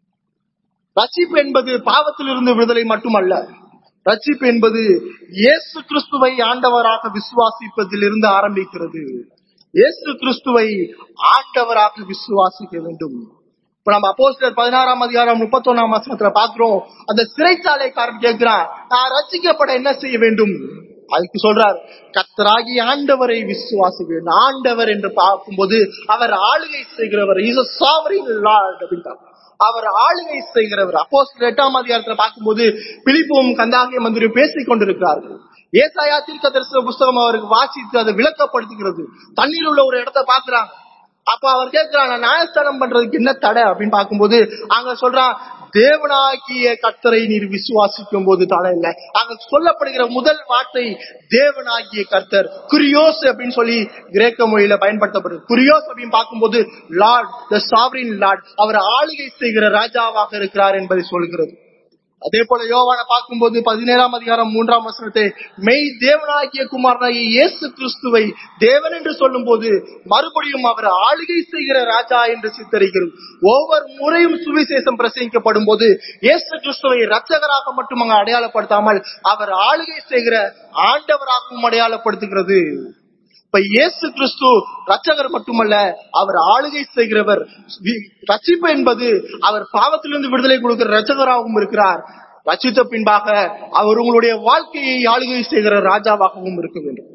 S1: ரட்சிப்பு என்பது பாவத்திலிருந்து விடுதலை மட்டுமல்ல ரட்சிப்பு என்பது இயேசு கிறிஸ்துவை ஆண்டவராக விசுவாசிப்பதிலிருந்து ஆரம்பிக்கிறது இயேசு கிறிஸ்துவை ஆண்டவராக விசுவாசிக்க வேண்டும் இப்ப நம்ம அப்போஸ்தலர் பதினாறாம் அதிகாரம் முப்பத்தொன்னாம் வசனத்துல பாக்குறோம் அந்த சிறைச்சாலைக்காரன் கேட்கிறான் நான் ரட்சிக்கப்பட என்ன செய்ய வேண்டும் அதுக்கு சொல்றார் கத்தராகி ஆண்டவரை விசுவாசிக்க வேண்டும் ஆண்டவர் என்று பார்க்கும்போது அவர் ஆளுகை செய்கிறவர் இஸ் சாவரின் லார்ட் அப்படின்றார் அவர் ஆளுகை செய்கிறவர் அப்போ எட்டாம் அதிகாரத்துல பார்க்கும்போது பிலிப்பும் கந்தாகிய மந்திரி பேசிக் கொண்டிருக்கிறார்கள் ஏசாயா தீர்க்க தரிசன புஸ்தகம் அவருக்கு வாசித்து அதை விளக்கப்படுத்துகிறது தண்ணீர் உள்ள ஒரு இடத்தை பாக்குறாங்க அப்ப அவர் கேட்கிறான் நான் நியாயஸ்தானம் பண்றதுக்கு என்ன தடை அப்படின்னு பார்க்கும்போது அங்க சொல்றான் தேவனாகிய கர்த்தரை நீர் விசுவாசிக்கும் போது தடை இல்லை அங்க சொல்லப்படுகிற முதல் வார்த்தை தேவனாகிய கர்த்தர் குரியோஸ் அப்படின்னு சொல்லி கிரேக்க மொழியில பயன்படுத்தப்படுது குரியோஸ் அப்படின்னு பார்க்கும்போது லார்ட் த சாவரின் லார்ட் அவர் ஆளுகை செய்கிற ராஜாவாக இருக்கிறார் என்பதை சொல்கிறது அதே போல யோவான பார்க்கும்போது பதினேழாம் அதிகாரம் மூன்றாம் வசனத்தை மெய் தேவனாகிய குமாரனாகிய இயேசு கிறிஸ்துவை தேவன் என்று சொல்லும் போது மறுபடியும் அவர் ஆளுகை செய்கிற ராஜா என்று சித்தரிக்கிறது ஒவ்வொரு முறையும் சுவிசேஷம் பிரசங்கிக்கப்படும் போது இயேசு கிறிஸ்துவை ரட்சகராக மட்டும் அங்க அடையாளப்படுத்தாமல் அவர் ஆளுகை செய்கிற ஆண்டவராகவும் அடையாளப்படுத்துகிறது இப்ப இயேசு கிறிஸ்து ரட்சகர் மட்டுமல்ல அவர் ஆளுகை செய்கிறவர் வி- ரட்சிப்பு என்பது அவர் பாவத்திலிருந்து விடுதலை கொடுக்கிற ரட்சகராகவும் இருக்கிறார் ரட்சித்த பின்பாக அவர் உங்களுடைய வாழ்க்கையை ஆளுகை செய்கிற ராஜாவாகவும் இருக்க வேண்டும்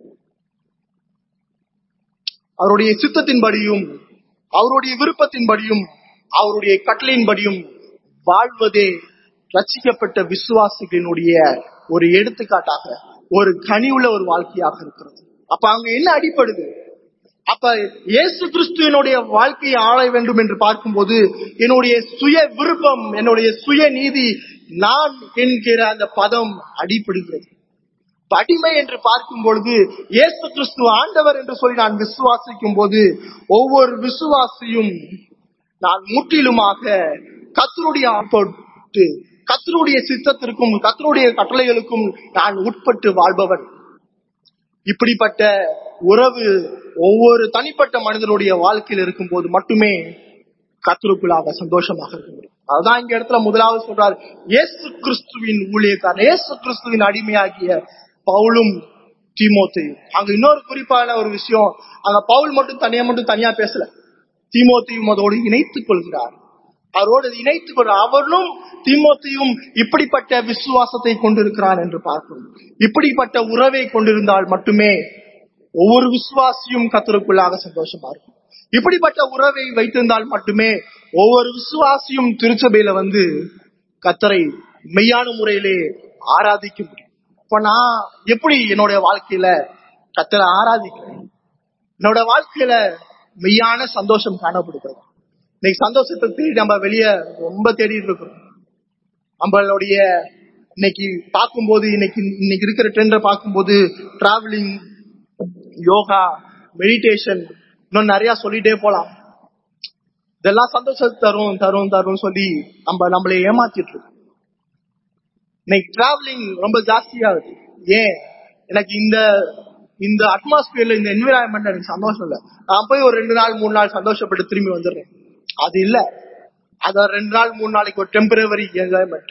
S1: அவருடைய சித்தத்தின்படியும் அவருடைய விருப்பத்தின்படியும் அவருடைய கட்டளையின்படியும் வாழ்வதே ரட்சிக்கப்பட்ட விசுவாசிகளினுடைய ஒரு எடுத்துக்காட்டாக ஒரு கனிவுள்ள ஒரு வாழ்க்கையாக இருக்கிறது அப்ப அங்க என்ன அடிப்படுது அப்ப இயேசு கிறிஸ்துவனுடைய வாழ்க்கையை ஆள வேண்டும் என்று பார்க்கும்போது என்னுடைய சுய விருப்பம் என்னுடைய சுய நீதி நான் என்கிற அந்த பதம் அடிப்படுகிறது இப்ப அடிமை என்று பார்க்கும் பொழுது இயேசு கிறிஸ்து ஆண்டவர் என்று சொல்லி நான் விசுவாசிக்கும் போது ஒவ்வொரு விசுவாசியும் நான் முற்றிலுமாக கத்தருடைய ஆட்பட்டு கத்தருடைய சித்தத்திற்கும் கத்தருடைய கட்டளைகளுக்கும் நான் உட்பட்டு வாழ்பவன் இப்படிப்பட்ட உறவு ஒவ்வொரு தனிப்பட்ட மனிதனுடைய வாழ்க்கையில் இருக்கும்போது மட்டுமே கத்தருக்குள்ளாக சந்தோஷமாக இருக்க முடியும் அதுதான் இங்க இடத்துல முதலாவது சொல்றாரு இயேசு கிறிஸ்துவின் ஊழியக்காரன் இயேசு கிறிஸ்துவின் அடிமையாகிய பவுலும் தீமோத்தையும் அங்க இன்னொரு குறிப்பான ஒரு விஷயம் அங்க பவுல் மட்டும் தனியா மட்டும் தனியா பேசல தீமோத்தையும் அதோடு இணைத்துக் கொள்கிறார் அவரோடு இணைத்துக் கொள்ள அவனும் தீமோத்தையும் இப்படிப்பட்ட விசுவாசத்தை கொண்டிருக்கிறான் என்று பார்க்கணும் இப்படிப்பட்ட உறவை கொண்டிருந்தால் மட்டுமே ஒவ்வொரு விசுவாசியும் கத்தருக்குள்ளாக சந்தோஷமா இருக்கும் இப்படிப்பட்ட உறவை வைத்திருந்தால் மட்டுமே ஒவ்வொரு விசுவாசியும் திருச்சபையில வந்து கத்தரை மெய்யான முறையிலே ஆராதிக்க முடியும் இப்ப நான் எப்படி என்னுடைய வாழ்க்கையில கத்தரை ஆராதிக்கிறேன் என்னோட வாழ்க்கையில மெய்யான சந்தோஷம் காணப்படுகிறது இன்னைக்கு சந்தோஷத்தை தேடி நம்ம வெளியே ரொம்ப தேடிட்டு இருக்கிறோம் நம்மளுடைய இன்னைக்கு பார்க்கும்போது இன்னைக்கு இன்னைக்கு இருக்கிற ட்ரெண்டை பார்க்கும்போது டிராவலிங் யோகா மெடிடேஷன் இன்னும் நிறைய சொல்லிட்டே போலாம் இதெல்லாம் சந்தோஷத்தை தரும் தரும் தரும் சொல்லி நம்ம நம்மளை ஏமாத்திட்டு இருக்கோம் இன்னைக்கு டிராவலிங் ரொம்ப ஜாஸ்தியா இருக்கு ஏன் எனக்கு இந்த இந்த அட்மாஸ்பியர்ல இந்த என்விரான்மெண்ட் எனக்கு சந்தோஷம் இல்ல நான் போய் ஒரு ரெண்டு நாள் மூணு நாள் சந்தோஷப்பட்டு திரும்பி வந்துடுறேன் அது இல்ல அத ரெண்டு நாள் மூணு நாளைக்கு ஒரு டெம்பரவரி என்ஜாய்மெண்ட்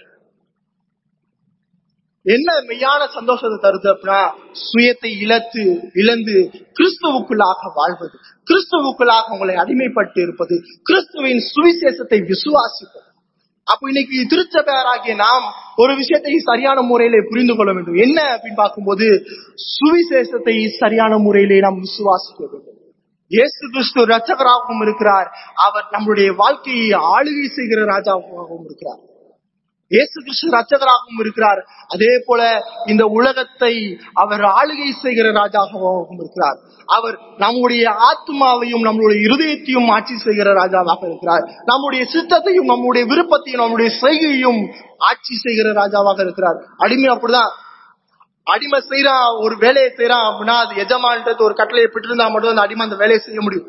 S1: என்ன மெய்யான சந்தோஷத்தை தருது அப்படின்னா சுயத்தை இழத்து இழந்து கிறிஸ்துவுக்குள்ளாக வாழ்வது கிறிஸ்துவுக்குள்ளாக உங்களை அடிமைப்பட்டு இருப்பது கிறிஸ்துவின் சுவிசேஷத்தை விசுவாசிப்பது அப்ப இன்னைக்கு திருச்சபையாராகிய நாம் ஒரு விஷயத்தை சரியான முறையிலே புரிந்து கொள்ள வேண்டும் என்ன அப்படின்னு பார்க்கும்போது சுவிசேஷத்தை சரியான முறையிலே நாம் விசுவாசிக்க வேண்டும் இயேசு கிறிஸ்து ரட்சகராகவும் இருக்கிறார் அவர் நம்முடைய வாழ்க்கையை ஆளுகை செய்கிற ராஜாவாகவும் இருக்கிறார் இயேசு கிறிஸ்து ரட்சகராகவும் இருக்கிறார் அதே போல இந்த உலகத்தை அவர் ஆளுகை செய்கிற ராஜாவாகவும் இருக்கிறார் அவர் நம்முடைய ஆத்மாவையும் நம்முடைய இருதயத்தையும் ஆட்சி செய்கிற ராஜாவாக இருக்கிறார் நம்முடைய சித்தத்தையும் நம்முடைய விருப்பத்தையும் நம்முடைய செய்கையும் ஆட்சி செய்கிற ராஜாவாக இருக்கிறார் அடிமை அப்படிதான் அடிமை செய்யறான் ஒரு வேலையை செய்யறான் அப்படின்னா அது எஜமான்றது ஒரு கட்டளையை பெற்றிருந்தா மட்டும் அந்த அடிமை அந்த வேலையை செய்ய முடியும்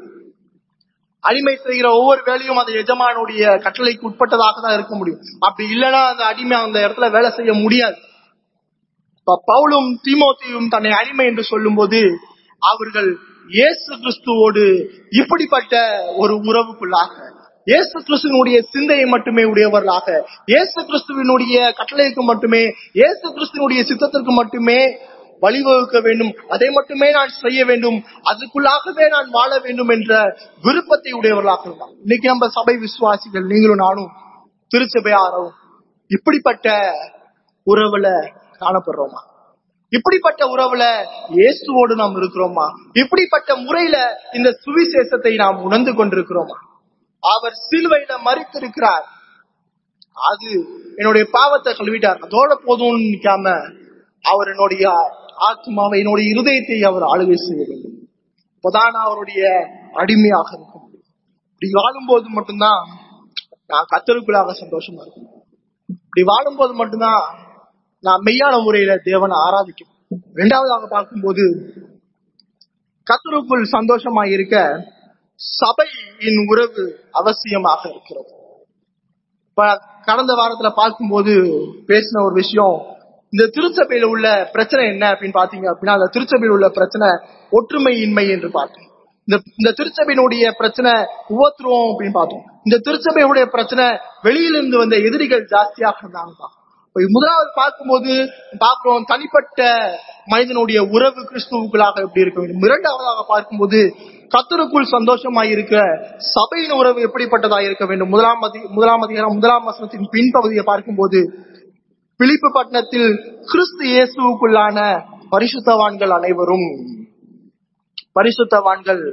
S1: அடிமை செய்கிற ஒவ்வொரு வேலையும் அந்த எஜமானுடைய கட்டளைக்கு உட்பட்டதாக தான் இருக்க முடியும் அப்படி இல்லைன்னா அந்த அடிமை அந்த இடத்துல வேலை செய்ய முடியாது இப்ப பவுலும் தீமோத்தியும் தன்னை அடிமை என்று சொல்லும்போது அவர்கள் இயேசு கிறிஸ்துவோடு இப்படிப்பட்ட ஒரு உறவுக்குள்ளாக இயேசு கிறிஸ்துவனுடைய சிந்தையை மட்டுமே உடையவர்களாக இயேசு கிறிஸ்துவனுடைய கட்டளைக்கு மட்டுமே இயேசு கிறிஸ்துவனுடைய சித்தத்திற்கு மட்டுமே வழிவகுக்க வேண்டும் அதை மட்டுமே நான் செய்ய வேண்டும் அதுக்குள்ளாகவே நான் வாழ வேண்டும் என்ற விருப்பத்தை உடையவர்களாக இருந்தார் இன்னைக்கு நம்ம சபை விசுவாசிகள் நீங்களும் நானும் திருச்சபையாரும் இப்படிப்பட்ட உறவுல காணப்படுறோமா இப்படிப்பட்ட உறவுல இயேசுவோடு நாம் இருக்கிறோமா இப்படிப்பட்ட முறையில இந்த சுவிசேஷத்தை நாம் உணர்ந்து கொண்டிருக்கிறோமா அவர் சிலுவையில மறித்திருக்கிறார் அது என்னுடைய பாவத்தை கழுவிட்டார் அதோட போதும்னு நிக்காம அவர் என்னுடைய ஆத்மாவை என்னுடைய இருதயத்தை அவர் ஆளுகை செய்ய வேண்டும் இப்பதான் அவருடைய அடிமையாக இருக்க முடியும் இப்படி வாழும்போது மட்டும்தான் நான் கத்தருக்குள்ளாக சந்தோஷமா இருக்கும் இப்படி வாழும்போது மட்டும்தான் நான் மெய்யான முறையில தேவனை ஆராதிக்கும் இரண்டாவதாக பார்க்கும்போது கத்தருக்குள் சந்தோஷமா இருக்க சபையின் உறவு அவசியமாக இருக்கிறது இப்ப கடந்த வாரத்துல பார்க்கும்போது பேசின ஒரு விஷயம் இந்த திருச்சபையில உள்ள பிரச்சனை என்ன அப்படின்னு பாத்தீங்க அப்படின்னா அந்த திருச்சபையில் உள்ள பிரச்சனை ஒற்றுமையின்மை என்று பார்த்தோம் இந்த இந்த திருச்சபையினுடைய பிரச்சனை உபத்திருவம் அப்படின்னு பார்த்தோம் இந்த திருச்சபையுடைய பிரச்சனை வெளியிலிருந்து வந்த எதிரிகள் ஜாஸ்தியாக இருந்தாங்க முதலாவது பார்க்கும்போது பார்க்கிறோம் தனிப்பட்ட மனிதனுடைய உறவு கிறிஸ்துவுக்குள்ளாக எப்படி இருக்க வேண்டும் இரண்டாவதாக பார்க்கும்போது கத்தருக்குள் சந்தோஷமாய் இருக்க சபையின் உறவு எப்படிப்பட்டதா இருக்க வேண்டும் முதலாம் அதி முதலாம் அதிகாரம் முதலாம் வசனத்தின் பின்பகுதியை பார்க்கும்போது பிலிப்பு பட்டணத்தில் கிறிஸ்து இயேசுவுக்குள்ளான பரிசுத்தவான்கள் அனைவரும் பரிசுத்தவான்கள்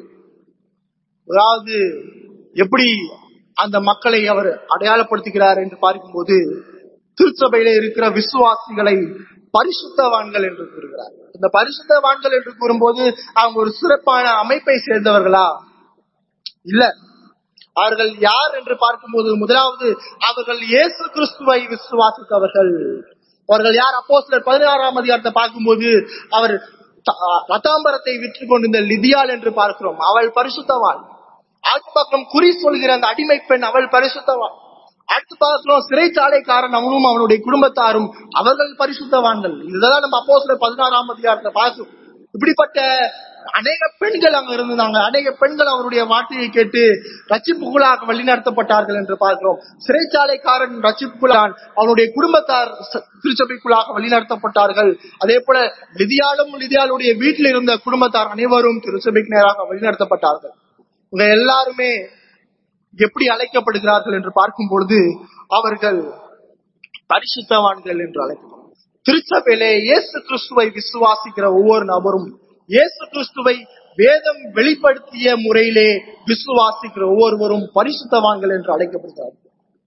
S1: அதாவது எப்படி அந்த மக்களை அவர் அடையாளப்படுத்துகிறார் என்று பார்க்கும்போது திருச்சபையில இருக்கிற விசுவாசிகளை பரிசுத்தவான்கள் என்று கூறுகிறார் இந்த பரிசுத்தவான்கள் என்று கூறும்போது அவங்க ஒரு சிறப்பான அமைப்பை சேர்ந்தவர்களா இல்ல அவர்கள் யார் என்று பார்க்கும்போது முதலாவது அவர்கள் இயேசு கிறிஸ்துவை விசுவாசித்தவர்கள் அவர்கள் யார் அப்போ சிலர் பதினாறாம் அதிகாரத்தை பார்க்கும்போது அவர் ரத்தாம்பரத்தை விற்று கொண்டிருந்த லிதியால் என்று பார்க்கிறோம் அவள் பரிசுத்தவாள் அடுத்து பார்க்கிறோம் குறி சொல்கிற அந்த அடிமை பெண் அவள் பரிசுத்தவாள் அடுத்து பார்க்கிறோம் சிறைச்சாலைக்காரன் அவனும் அவனுடைய குடும்பத்தாரும் அவர்கள் பரிசுத்தவான்கள் இதுதான் நம்ம அப்போ சில பதினாறாம் அதிகாரத்தை பார்க்கிறோம் இப்படிப்பட்ட அநேக பெண்கள் அங்க இருந்தாங்க அநேக பெண்கள் அவருடைய வார்த்தையை கேட்டு ரச்சிப்புகளாக வழிநடத்தப்பட்டார்கள் என்று பார்க்கிறோம் சிறைச்சாலைக்காரன் ரச்சிப்புகளான் அவனுடைய குடும்பத்தார் திருச்சபைக்குள்ளாக வழிநடத்தப்பட்டார்கள் அதே போல லிதியாலும் லிதியாளுடைய வீட்டில் இருந்த குடும்பத்தார் அனைவரும் திருச்சபைக்கு நேராக வழிநடத்தப்பட்டார்கள் இவங்க எல்லாருமே எப்படி அழைக்கப்படுகிறார்கள் என்று பார்க்கும் பொழுது அவர்கள் பரிசுத்தவான்கள் என்று அழைக்கப்படும் திருச்சபையிலே இயேசு கிறிஸ்துவை விசுவாசிக்கிற ஒவ்வொரு நபரும் இயேசு கிறிஸ்துவை வேதம் வெளிப்படுத்திய முறையிலே விசுவாசிக்கிற ஒவ்வொருவரும் பரிசுத்தவான்கள் என்று அழைக்கப்படுகிறார்கள்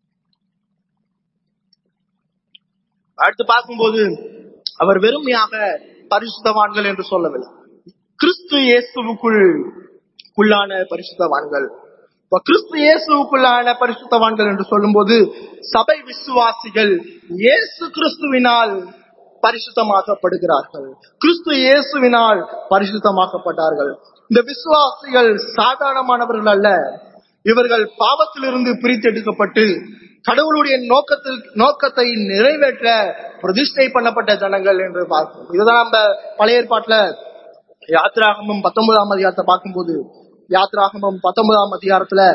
S1: அடுத்து பார்க்கும்போது அவர் வெறுமையாக பரிசுத்தவான்கள் என்று சொல்லவில்லை கிறிஸ்து இயேசுவுக்குள் உள்ளான பரிசுத்தவான்கள் கிறிஸ்து இயேசுக்குள்ளான பரிசுத்தவான்கள் என்று சொல்லும்போது சபை விசுவாசிகள் இயேசு கிறிஸ்துவினால் பரிசுத்தமாக்கப்படுகிறார்கள் கிறிஸ்து இயேசுவினால் பரிசுத்தமாக்கப்பட்டார்கள் இந்த விசுவாசிகள் சாதாரணமானவர்கள் அல்ல இவர்கள் பாவத்திலிருந்து பிரித்தெடுக்கப்பட்டு கடவுளுடைய நோக்கத்தில் நோக்கத்தை நிறைவேற்ற பிரதிஷ்டை பண்ணப்பட்ட ஜனங்கள் என்று பார்க்கிறோம் இதுதான் நம்ம பழைய ஏற்பாட்டுல யாத்ராகமம் பத்தொன்பதாம் அதிகாரத்தை பார்க்கும்போது யாத்ராகமம் பத்தொன்பதாம் அதிகாரத்துல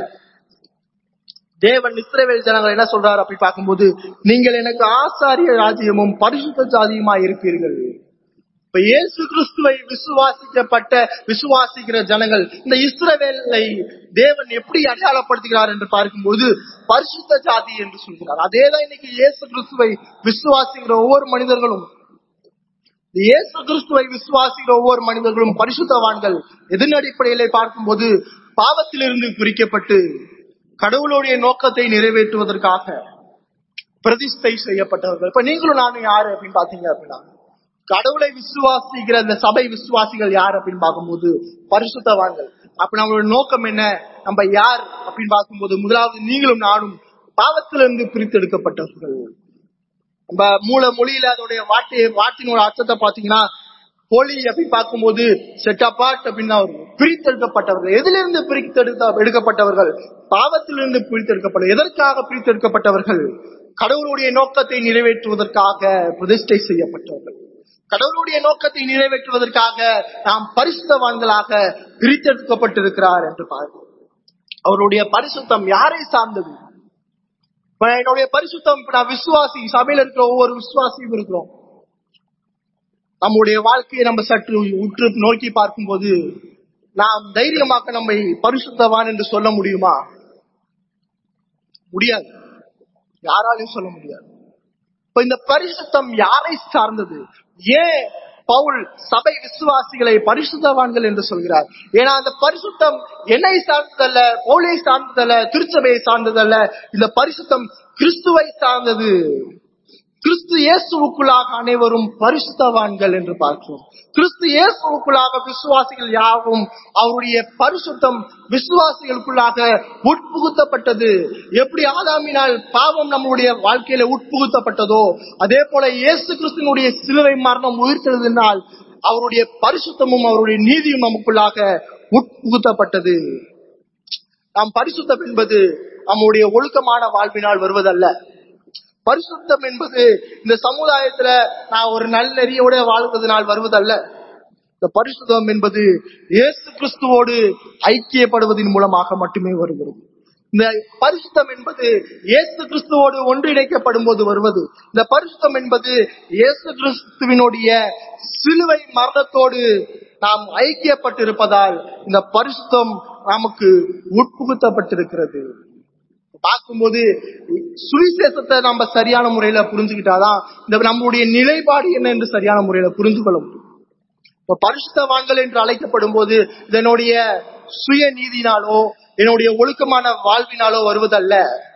S1: தேவன் இஸ்ரவேல் ஜனங்கள் என்ன சொல்றாரு அப்படி பார்க்கும்போது நீங்கள் எனக்கு ஆசாரிய ராஜ்யமும் பரிசுத்த ஜாதியுமா இருப்பீர்கள் இப்ப இயேசு கிறிஸ்துவை விசுவாசிக்கப்பட்ட விசுவாசிக்கிற ஜனங்கள் இந்த இஸ்ரவேலை தேவன் எப்படி அடையாளப்படுத்துகிறார் என்று பார்க்கும்போது பரிசுத்த ஜாதி என்று சொல்கிறார் அதேதான் இன்னைக்கு இயேசு கிறிஸ்துவை விசுவாசிக்கிற ஒவ்வொரு மனிதர்களும் இந்த இயேசு கிறிஸ்துவை விசுவாசிக்கிற ஒவ்வொரு மனிதர்களும் பரிசுத்தவான்கள் எதன் அடிப்படையிலே பார்க்கும்போது பாவத்திலிருந்து குறிக்கப்பட்டு கடவுளுடைய நோக்கத்தை நிறைவேற்றுவதற்காக பிரதிஷ்டை செய்யப்பட்டவர்கள் இப்ப நீங்களும் நானும் யாரு அப்படின்னு பாத்தீங்க அப்படின்னா கடவுளை விசுவாசிக்கிற இந்த சபை விசுவாசிகள் யார் அப்படின்னு பார்க்கும்போது பரிசுத்தவான்கள் அப்ப நம்மளோட நோக்கம் என்ன நம்ம யார் அப்படின்னு பார்க்கும்போது முதலாவது நீங்களும் நானும் பாவத்திலிருந்து பிரித்தெடுக்கப்பட்டவர்கள் நம்ம மூல மொழியில அதோடைய வார்த்தை வார்த்தையினோட அர்த்தத்தை பாத்தீங்கன்னா ஹோலி அப்படின்னு பார்க்கும்போது செட் அப்பார்ட் அப்படின்னு தான் வரும் பிரித்தெடுக்கப்பட்டவர்கள் எதிலிருந்து பிரித்தெடுக்க எடுக்கப்பட்டவர்கள் பாவத்திலிருந்து பிரித்தெடுக்கப்பட்ட எதற்காக பிரித்தெடுக்கப்பட்டவர்கள் கடவுளுடைய நோக்கத்தை நிறைவேற்றுவதற்காக பிரதிஷ்டை செய்யப்பட்டவர்கள் கடவுளுடைய நோக்கத்தை நிறைவேற்றுவதற்காக நாம் பரிசுத்தவான்களாக பிரித்தெடுக்கப்பட்டிருக்கிறார் என்று பார்க்கிறோம் அவருடைய பரிசுத்தம் யாரை சார்ந்தது இப்ப என்னுடைய பரிசுத்தம் இப்ப நான் விசுவாசி சபையில இருக்கிற ஒவ்வொரு விசுவாசியும் இருக்கிறோம் நம்முடைய வாழ்க்கையை நம்ம சற்று உற்று நோக்கி பார்க்கும்போது நாம் தைரியமாக நம்மை பரிசுத்தவான் என்று சொல்ல முடியுமா முடியாது யாராலையும் சொல்ல முடியாது இப்ப இந்த பரிசுத்தம் யாரை சார்ந்தது ஏன் பவுல் சபை விசுவாசிகளை பரிசுத்தவான்கள் என்று சொல்கிறார் ஏன்னா அந்த பரிசுத்தம் என்னை சார்ந்ததல்ல பவுலை சார்ந்ததல்ல திருச்சபையை சார்ந்ததல்ல இந்த பரிசுத்தம் கிறிஸ்துவை சார்ந்தது கிறிஸ்து இயேசுவுக்குள்ளாக அனைவரும் பரிசுத்தவான்கள் என்று பார்க்கிறோம் கிறிஸ்து இயேசுவுக்குள்ளாக விசுவாசிகள் யாவும் அவருடைய பரிசுத்தம் விசுவாசிகளுக்குள்ளாக உட்புகுத்தப்பட்டது எப்படி ஆதாமினால் பாவம் நம்முடைய வாழ்க்கையில உட்புகுத்தப்பட்டதோ அதே போல இயேசு கிறிஸ்துவனுடைய சிலுவை மரணம் உயிர்த்தெழுதினால் அவருடைய பரிசுத்தமும் அவருடைய நீதியும் நமக்குள்ளாக உட்புகுத்தப்பட்டது நாம் பரிசுத்தம் என்பது நம்முடைய ஒழுக்கமான வாழ்வினால் வருவதல்ல பரிசுத்தம் என்பது இந்த சமுதாயத்துல நான் ஒரு நல்லெறியோட வாழ்வதனால் வருவதல்ல இந்த பரிசுத்தம் என்பது இயேசு கிறிஸ்துவோடு ஐக்கியப்படுவதன் மூலமாக மட்டுமே வருகிறது இந்த பரிசுத்தம் என்பது இயேசு கிறிஸ்துவோடு ஒன்றிணைக்கப்படும் போது வருவது இந்த பரிசுத்தம் என்பது இயேசு கிறிஸ்துவினுடைய சிலுவை மரணத்தோடு நாம் ஐக்கியப்பட்டிருப்பதால் இந்த பரிசுத்தம் நமக்கு உட்புகுத்தப்பட்டிருக்கிறது பார்க்கும்போது சுவிசேஷத்தை நம்ம சரியான முறையில புரிஞ்சுக்கிட்டாதான் இந்த நம்மளுடைய நிலைப்பாடு என்ன என்று சரியான முறையில புரிந்து கொள்ள முடியும் இப்ப பரிசுத்தவான்கள் என்று அழைக்கப்படும் போது இதனுடைய சுய நீதினாலோ என்னுடைய ஒழுக்கமான வாழ்வினாலோ வருவதல்ல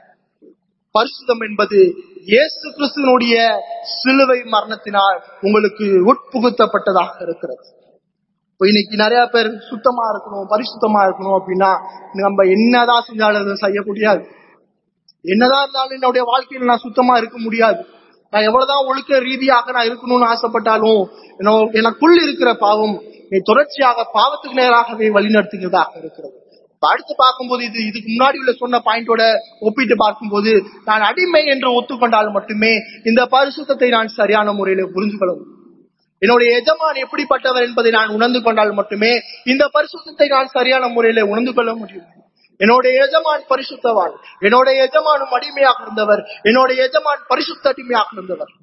S1: பரிசுத்தம் என்பது இயேசு கிறிஸ்துவனுடைய சிலுவை மரணத்தினால் உங்களுக்கு உட்புகுத்தப்பட்டதாக இருக்கிறது இப்போ இன்னைக்கு நிறைய பேர் சுத்தமா இருக்கணும் பரிசுத்தமா இருக்கணும் அப்படின்னா நம்ம என்னதான் செஞ்சாலும் அதை செய்ய முடியாது என்னதான் இருந்தாலும் என்னுடைய வாழ்க்கையில நான் சுத்தமா இருக்க முடியாது நான் எவ்வளவுதான் ஒழுக்க ரீதியாக நான் இருக்கணும்னு ஆசைப்பட்டாலும் என்னோ- எனக்குள் இருக்கிற பாவம் என்னை தொடர்ச்சியாக பாவத்துக்கு நேராகவே வழிநடத்துகிறதாக இருக்கிறது இப்ப அடுத்து பார்க்கும்போது இது இதுக்கு முன்னாடி உள்ள சொன்ன பாயிண்டோட ஒப்பிட்டு பார்க்கும்போது நான் அடிமை என்று ஒத்துக்கொண்டால் மட்டுமே இந்த பரிசுத்தத்தை நான் சரியான முறையில புரிந்து கொள்ள முடியும் என்னுடைய எஜமான் எப்படிப்பட்டவர் என்பதை நான் உணர்ந்து கொண்டால் மட்டுமே இந்த பரிசுத்தத்தை நான் சரியான முறையில உணர்ந்து கொள்ள முடியும் என்னுடைய எஜமான் பரிசுத்தவான் என்னுடைய எஜமானும் அடிமையாக இருந்தவர் என்னுடைய எஜமான் பரிசுத்த அடிமையாக இருந்தவர்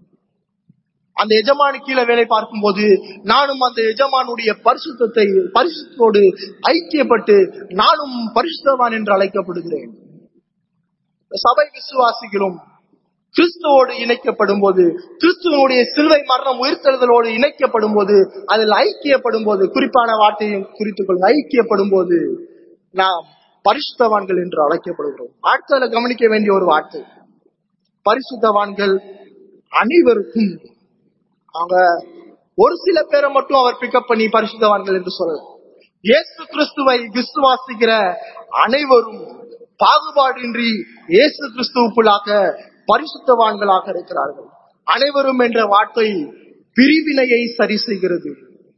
S1: அந்த எஜமானு கீழே வேலை பார்க்கும்போது நானும் அந்த எஜமானுடைய பரிசுத்தத்தை பரிசுத்தோடு ஐக்கியப்பட்டு நானும் பரிசுத்தவான் என்று அழைக்கப்படுகிறேன் சபை விசுவாசிகளும் கிறிஸ்துவோடு இணைக்கப்படும் போது கிறிஸ்துவனுடைய சிலுவை மரணம் உயிர்த்தெழுதலோடு இணைக்கப்படும் போது அதில் ஐக்கியப்படும் போது குறிப்பான வார்த்தையை குறித்துக் கொள்ளுங்க ஐக்கியப்படும் போது நாம் பரிசுத்தவான்கள் என்று அழைக்கப்படுகிறோம் அடுத்ததுல கவனிக்க வேண்டிய ஒரு வார்த்தை பரிசுத்தவான்கள் அனைவருக்கும் அவங்க ஒரு சில பேரை மட்டும் அவர் பிக்கப் பண்ணி பரிசுத்தவான்கள் என்று சொல்லல இயேசு கிறிஸ்துவை விசுவாசிக்கிற அனைவரும் பாகுபாடின்றி இயேசு கிறிஸ்துவுக்குள்ளாக பரிசுத்தவான்களாக இருக்கிறார்கள் அனைவரும் என்ற வார்த்தை பிரிவினையை சரி செய்கிறது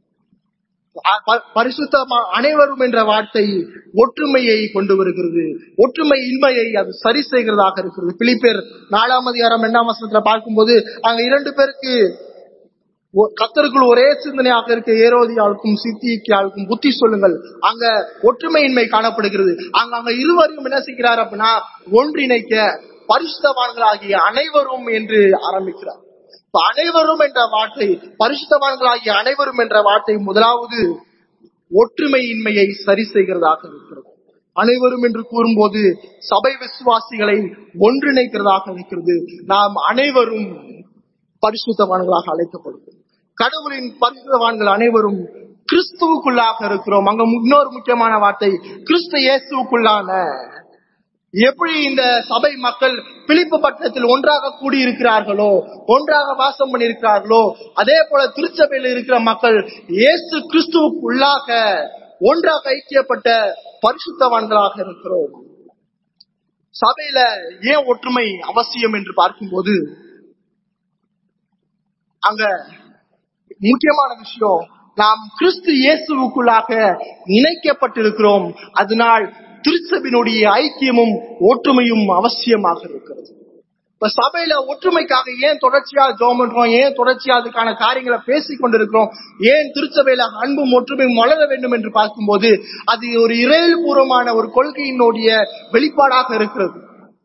S1: அ- ப- பரிசுத்தமா அனைவரும் என்ற வார்த்தை ஒற்றுமையை கொண்டு வருகிறது ஒற்றுமை இன்மையை அது சரி செய்கிறதாக இருக்கிறது பிலிப்பேர் நாலாம் அதிகாரம் இரண்டாம் வசனத்துல பார்க்கும்போது அங்க இரண்டு பேருக்கு ஒ- கர்த்தருக்குள் ஒரே சிந்தனையாக இருக்க ஏரோதியாளுக்கும் சித்தியாளுக்கும் புத்தி சொல்லுங்கள் அங்க ஒற்றுமையின்மை காணப்படுகிறது அங்க அங்க இருவரையும் என்ன செய்கிறார் அப்படின்னா ஒன்றிணைக்க பரிசுத்தவான்களாகிய அனைவரும் என்று ஆரம்பிக்கிறார் இப்ப அனைவரும் என்ற வார்த்தை பரிசுத்தவான்களாகிய அனைவரும் என்ற வார்த்தை முதலாவது ஒற்றுமையின்மையை சரி செய்கிறதாக இருக்கிறது அனைவரும் என்று கூறும்போது சபை விசுவாசிகளை ஒன்றிணைக்கிறதாக இருக்கிறது நாம் அனைவரும் பரிசுத்தவான்களாக அழைக்கப்படுகிறோம் கடவுளின் பரிசுத்தவான்கள் அனைவரும் கிறிஸ்துவுக்குள்ளாக இருக்கிறோம் அங்க இன்னொரு முக்கியமான வார்த்தை கிறிஸ்து இயேசுவுக்குள்ளான எப்படி இந்த சபை மக்கள் பிலிப்பு பட்டணத்தில் ஒன்றாக கூடி இருக்கிறார்களோ ஒன்றாக வாசம் பண்ணியிருக்கிறார்களோ அதே போல திருச்சபையில் இருக்கிற மக்கள் இயேசு கிறிஸ்துவுக்குள்ளாக ஒன்றாக ஐக்கியப்பட்ட பரிசுத்தவான்களாக இருக்கிறோம் சபையில ஏன் ஒற்றுமை அவசியம் என்று பார்க்கும்போது அங்க முக்கியமான விஷயம் நாம் கிறிஸ்து இயேசுவுக்குள்ளாக இணைக்கப்பட்டிருக்கிறோம் அதனால் திருச்சபினுடைய ஐக்கியமும் ஒற்றுமையும் அவசியமாக இருக்கிறது இப்ப சபையில ஒற்றுமைக்காக ஏன் தொடர்ச்சியா ஜெபம் பண்றோம் ஏன் தொடர்ச்சியா அதுக்கான காரியங்களை பேசிக் கொண்டிருக்கிறோம் ஏன் திருச்சபையில அன்பும் ஒற்றுமையும் வளர வேண்டும் என்று பார்க்கும்போது அது ஒரு இறையல்பூர்வமான ஒரு கொள்கையினுடைய வெளிப்பாடாக இருக்கிறது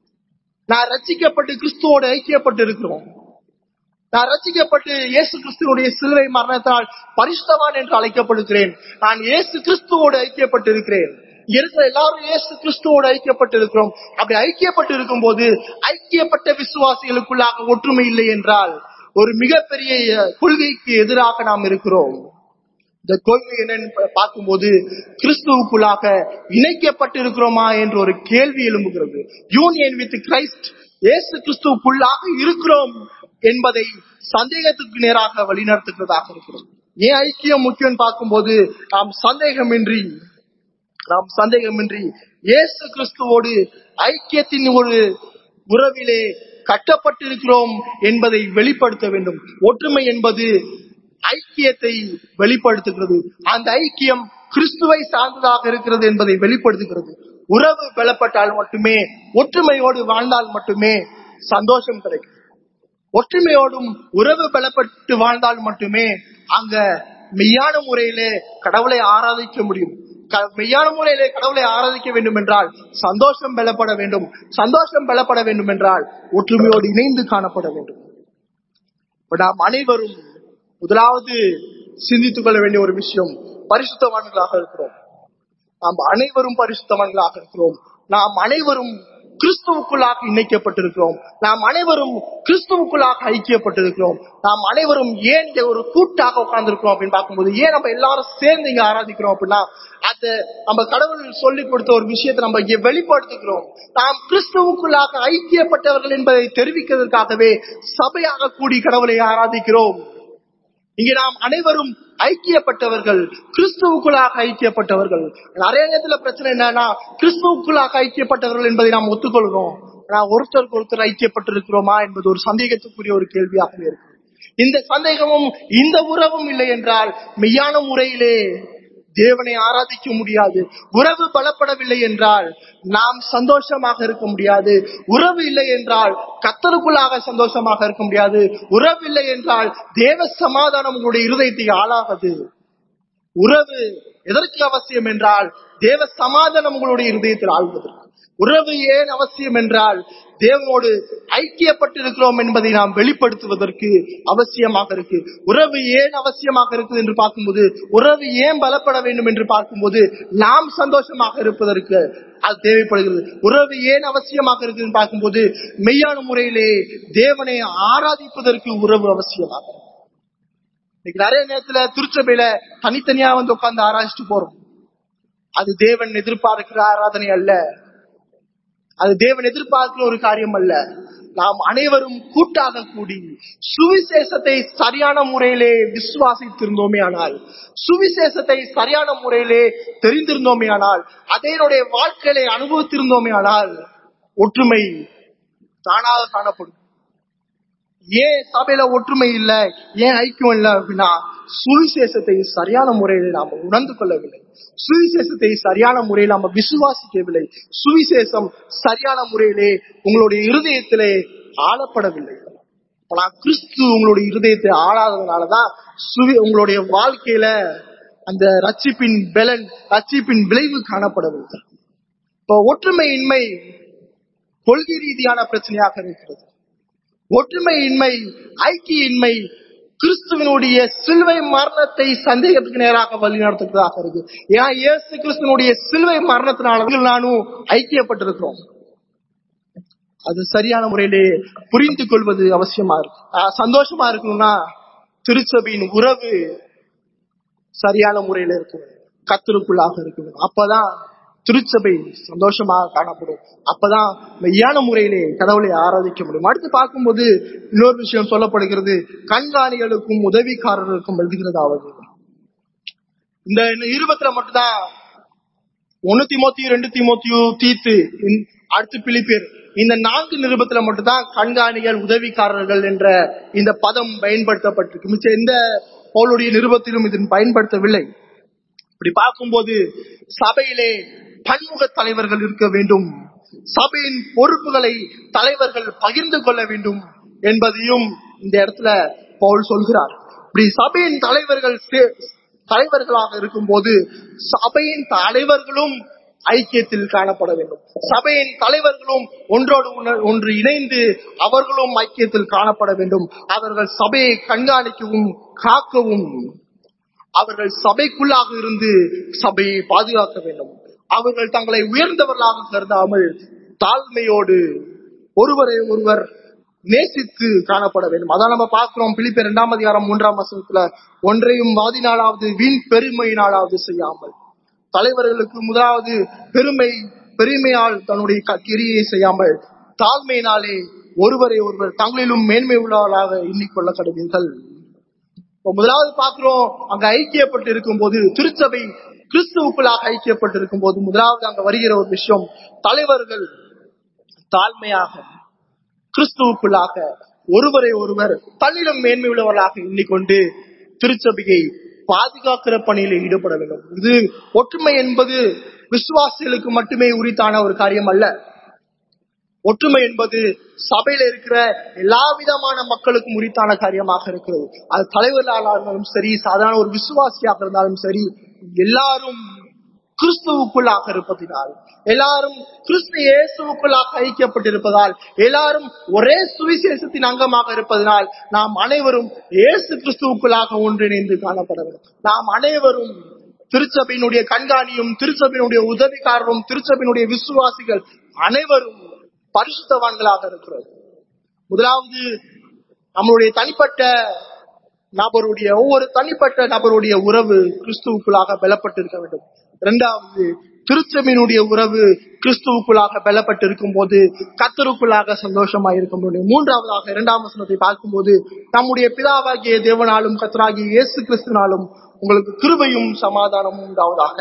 S1: நான் ரட்சிக்கப்பட்டு கிறிஸ்துவோடு ஐக்கியப்பட்டு இருக்கிறோம் நான் ரசிக்கப்பட்டு இயேசு கிறிஸ்துவனுடைய சிலுவை மரணத்தால் பரிசுத்தவான் என்று அழைக்கப்படுகிறேன் நான் இயேசு கிறிஸ்துவோடு ஐக்கியப்பட்டு இருக்கிறேன் இங்க இருக்கிற எல்லாரும் இயேசு கிறிஸ்துவோடு ஐக்கியப்பட்டு இருக்கிறோம் அப்படி ஐக்கியப்பட்டு இருக்கும் போது ஐக்கியப்பட்ட விசுவாசிகளுக்குள்ளாக ஒற்றுமை இல்லை என்றால் ஒரு மிகப்பெரிய கொள்கைக்கு எதிராக நாம் இருக்கிறோம் இந்த கொள்கை என்னன்னு பா- பார்க்கும்போது கிறிஸ்துவுக்குள்ளாக இணைக்கப்பட்டு இருக்கிறோமா என்று ஒரு கேள்வி எழும்புகிறது யூனியன் வித் கிரைஸ்ட் இயேசு கிறிஸ்துவுக்குள்ளாக இருக்கிறோம் என்பதை சந்தேகத்துக்கு நேராக வழிநடத்துகிறதாக இருக்கிறது ஏன் ஐக்கியம் முக்கியம் பார்க்கும்போது நாம் சந்தேகமின்றி நாம் சந்தேகமின்றி இயேசு கிறிஸ்துவோடு ஐக்கியத்தின் ஒரு உறவிலே கட்டப்பட்டிருக்கிறோம் என்பதை வெளிப்படுத்த வேண்டும் ஒற்றுமை என்பது ஐக்கியத்தை வெளிப்படுத்துகிறது அந்த ஐக்கியம் கிறிஸ்துவை சார்ந்ததாக இருக்கிறது என்பதை வெளிப்படுத்துகிறது உறவு பலப்பட்டால் மட்டுமே ஒற்றுமையோடு வாழ்ந்தால் மட்டுமே சந்தோஷம் கிடைக்கும் ஒற்றுமையோடும் உறவு பலப்பட்டு வாழ்ந்தால் மட்டுமே அங்க மெய்யான முறையிலே கடவுளை ஆராதிக்க முடியும் க- மெய்யான முறையிலே கடவுளை ஆராதிக்க வேண்டும் என்றால் சந்தோஷம் பலப்பட வேண்டும் சந்தோஷம் பலப்பட வேண்டும் என்றால் ஒற்றுமையோடு இணைந்து காணப்பட வேண்டும் இப்ப நாம் அனைவரும் முதலாவது சிந்தித்துக் கொள்ள வேண்டிய ஒரு விஷயம் பரிசுத்தவான்களாக இருக்கிறோம் நாம் அனைவரும் பரிசுத்தவான்களாக இருக்கிறோம் நாம் அனைவரும் கிறிஸ்துவுக்குள்ளாக இணைக்கப்பட்டிருக்கிறோம் நாம் அனைவரும் கிறிஸ்துவுக்குள்ளாக ஐக்கியப்பட்டிருக்கிறோம் நாம் அனைவரும் ஏன் இங்க ஒரு கூட்டாக உட்கார்ந்திருக்கிறோம் அப்படின்னு பார்க்கும்போது ஏன் நம்ம எல்லாரும் சேர்ந்து இங்க ஆராதிக்கிறோம் அப்படின்னா அந்த நம்ம கடவுள் சொல்லி கொடுத்த ஒரு விஷயத்தை நம்ம இங்க வெளிப்படுத்துகிறோம் நாம் கிறிஸ்துவுக்குள்ளாக ஐக்கியப்பட்டவர்கள் என்பதை தெரிவிக்கிறதுக்காகவே சபையாக கூடி கடவுளை ஆராதிக்கிறோம் இங்கே நாம் அனைவரும் ஐக்கியப்பட்டவர்கள் கிறிஸ்துவுக்குள்ளாக ஐக்கியப்பட்டவர்கள் நிறைய நேரத்துல பிரச்சனை என்னன்னா கிறிஸ்துவுக்குள்ளாக ஐக்கியப்பட்டவர்கள் என்பதை நாம் ஒத்துக்கொள்கிறோம் ஆனா ஒருத்தருக்கு ஒருத்தர் ஐக்கியப்பட்டிருக்கிறோமா என்பது ஒரு சந்தேகத்துக்குரிய ஒரு கேள்வியாகவே இருக்கு இந்த சந்தேகமும் இந்த உறவும் இல்லை என்றால் மெய்யான முறையிலே தேவனை ஆராதிக்க முடியாது உறவு பலப்படவில்லை என்றால் நாம் சந்தோஷமாக இருக்க முடியாது உறவு இல்லை என்றால் கத்தருக்குள்ளாக சந்தோஷமாக இருக்க முடியாது உறவு இல்லை என்றால் தேவ சமாதானம் உங்களுடைய இருதயத்தை ஆளாகாது உறவு எதற்கு அவசியம் என்றால் தேவ சமாதானம் உங்களுடைய இருதயத்தில் ஆள்வதற்கு உறவு ஏன் அவசியம் என்றால் தேவனோடு ஐக்கியப்பட்டிருக்கிறோம் என்பதை நாம் வெளிப்படுத்துவதற்கு அவசியமாக இருக்கு உறவு ஏன் அவசியமாக இருக்குது என்று பார்க்கும்போது உறவு ஏன் பலப்பட வேண்டும் என்று பார்க்கும்போது நாம் சந்தோஷமாக இருப்பதற்கு அது தேவைப்படுகிறது உறவு ஏன் அவசியமாக இருக்குது என்று பார்க்கும்போது மெய்யான முறையிலே தேவனை ஆராதிப்பதற்கு உறவு அவசியமாக இருக்கு. இன்னைக்கு நிறைய நேரத்துல திருச்சபையில தனித்தனியா வந்து உட்கார்ந்து ஆராய்ச்சிட்டு போறோம் அது தேவன் எதிர்பார்க்கிற ஆராதனை அல்ல அது தேவன் எதிர்பார்க்கிற ஒரு காரியம் அல்ல நாம் அனைவரும் கூட்டாக கூடி சுவிசேஷத்தை சரியான முறையிலே விசுவாசித்திருந்தோமே ஆனால் சுவிசேஷத்தை சரியான முறையிலே தெரிந்திருந்தோமே ஆனால் அதனுடைய வாழ்க்கையிலே அனுபவித்திருந்தோமே ஆனால் ஒற்றுமை தானாக காணப்படும் ஏன் சபையில ஒற்றுமை இல்ல ஏன் ஐக்கியம் இல்ல அப்படின்னா சுவிசேஷத்தை சரியான முறையில் நாம உணர்ந்து கொள்ளவில்லை சுவிசேஷத்தை சரியான முறையில் நாம விசுவாசிக்கவில்லை சுவிசேஷம் சரியான முறையிலே உங்களுடைய இருதயத்திலே ஆளப்படவில்லை ஆனா கிறிஸ்து உங்களுடைய இருதயத்தை ஆளாததுனாலதான் சுவி உங்களுடைய வாழ்க்கையில அந்த ரட்சிப்பின் பலன் ரட்சிப்பின் விளைவு காணப்படவில்லை இப்போ ஒற்றுமையின்மை கொள்கை ரீதியான பிரச்சனையாக இருக்கிறது ஒற்றுமையின்மை ஐக்கியின்மை கிறிஸ்துவனுடைய சிலுவை மரணத்தை சந்தேகத்துக்கு நேராக வழிநடத்துவதாக இருக்கு ஏன்னா இயேசு கிறிஸ்துவனுடைய சிலுவை மரணத்தினால நானும் ஐக்கியப்பட்டிருக்கிறோம் அது சரியான முறையிலே புரிந்து கொள்வது அவசியமா இருக்கு ஆஹ் சந்தோஷமா இருக்கணும்னா திருச்சபையின் உறவு சரியான முறையில இருக்கணும் கத்தருக்குள்ளாக இருக்கணும் அப்பதான் திருச்சபை சந்தோஷமாக காணப்படும் அப்பதான் மெய்யான முறையிலே கடவுளை ஆராதிக்க முடியும் அடுத்து பார்க்கும்போது இன்னொரு விஷயம் சொல்லப்படுகிறது கண்காணிகளுக்கும் உதவிக்காரர்களுக்கும் எழுதுகிறதாவது இந்த இருபத்துல மட்டும்தான் ஒன்னு திமோத்தியும் ரெண்டு திமோத்தியும் தீத்து இந்த- அடுத்து பிலிப்பேர் இந்த நான்கு நிருபத்துல மட்டும்தான் கண்காணிகள் உதவிக்காரர்கள் என்ற இந்த பதம் பயன்படுத்தப்பட்டிருக்கு மிச்ச எந்த பவுலுடைய நிருபத்திலும் இது பயன்படுத்தவில்லை இப்படி பார்க்கும்போது சபையிலே பன்முக தலைவர்கள் இருக்க வேண்டும் சபையின் பொறுப்புகளை தலைவர்கள் பகிர்ந்து கொள்ள வேண்டும் என்பதையும் இந்த இடத்துல பவுல் சொல்கிறார் இப்படி சபையின் தலைவர்கள் சே- தலைவர்களாக இருக்கும்போது சபையின் தலைவர்களும் ஐக்கியத்தில் காணப்பட வேண்டும் சபையின் தலைவர்களும் ஒன்றோடு ஒன்று- ஒன்று இணைந்து அவர்களும் ஐக்கியத்தில் காணப்பட வேண்டும் அவர்கள் சபையை கண்காணிக்கவும் காக்கவும் அவர்கள் சபைக்குள்ளாக இருந்து சபையை பாதுகாக்க வேண்டும் அவர்கள் தங்களை உயர்ந்தவர்களாக கருதாமல் தாழ்மையோடு ஒருவரை ஒருவர் நேசித்து காணப்பட வேண்டும் அதான் நம்ம பார்க்கிறோம் பிலிப்பை இரண்டாம் அதிகாரம் மூன்றாம் வசனத்துல ஒன்றையும் வாதினாலாவது வீண் பெருமையினாலாவது செய்யாமல் தலைவர்களுக்கு முதலாவது பெருமை பெருமையால் தன்னுடைய க- கிரியை செய்யாமல் தாழ்மையினாலே ஒருவரை ஒருவர் தங்களிலும் மேன்மை உள்ளவர்களாக எண்ணிக்கொள்ள கடவீர்கள் இப்ப முதலாவது பார்க்கிறோம் அங்க ஐக்கியப்பட்டு இருக்கும் போது திருச்சபை கிறிஸ்துவுக்குள்ளாக ஐக்கியப்பட்டு இருக்கும் போது முதலாவது அங்க வருகிற ஒரு விஷயம் தலைவர்கள் தாழ்மையாக கிறிஸ்துவுக்குள்ளாக ஒருவரை ஒருவர் தன்னிடம் மேன்மை உள்ளவர்களாக எண்ணிக்கொண்டு திருச்சபையை பாதுகாக்கிற பணியில் ஈடுபட வேண்டும் இது ஒற்றுமை என்பது விசுவாசிகளுக்கு மட்டுமே உரித்தான ஒரு காரியம் அல்ல ஒற்றுமை என்பது சபையில இருக்கிற எல்லா விதமான மக்களுக்கும் உரித்தான காரியமாக இருக்கிறது அது தலைவர்களாக இருந்தாலும் சரி சாதாரண ஒரு விசுவாசியாக இருந்தாலும் சரி எல்லாரும் கிறிஸ்துவுக்குள்ளாக இருப்பதினால் எல்லாரும் கிறிஸ்து இயேசுவுக்குள்ளாக ஐக்கியப்பட்டிருப்பதால் எல்லாரும் ஒரே சுவிசேஷத்தின் அங்கமாக இருப்பதனால் நாம் அனைவரும் இயேசு கிறிஸ்துவுக்குள்ளாக ஒன்றிணைந்து காணப்பட வேண்டும் நாம் அனைவரும் திருச்சபையினுடைய கண்காணியும் திருச்சபையினுடைய உதவிக்காரரும் திருச்சபையினுடைய விசுவாசிகள் அனைவரும் பரிசுத்தவான்களாக இருக்கிறோம் முதலாவது நம்மளுடைய தனிப்பட்ட நபருடைய ஒவ்வொரு தனிப்பட்ட நபருடைய உறவு கிறிஸ்துவுக்குள்ளாக பலப்பட்டிருக்க வேண்டும் இரண்டாவது திருச்சபையினுடைய உறவு கிறிஸ்துவுக்குள்ளாக பலப்பட்டு இருக்கும் போது கத்தருக்குள்ளாக சந்தோஷமா இருக்க முடியும் மூன்றாவதாக இரண்டாம் வசனத்தை பார்க்கும்போது நம்முடைய பிதாவாகிய தேவனாலும் கத்தராகிய இயேசு கிறிஸ்துனாலும் உங்களுக்கு கிருபையும் சமாதானமும் உண்டாவதாக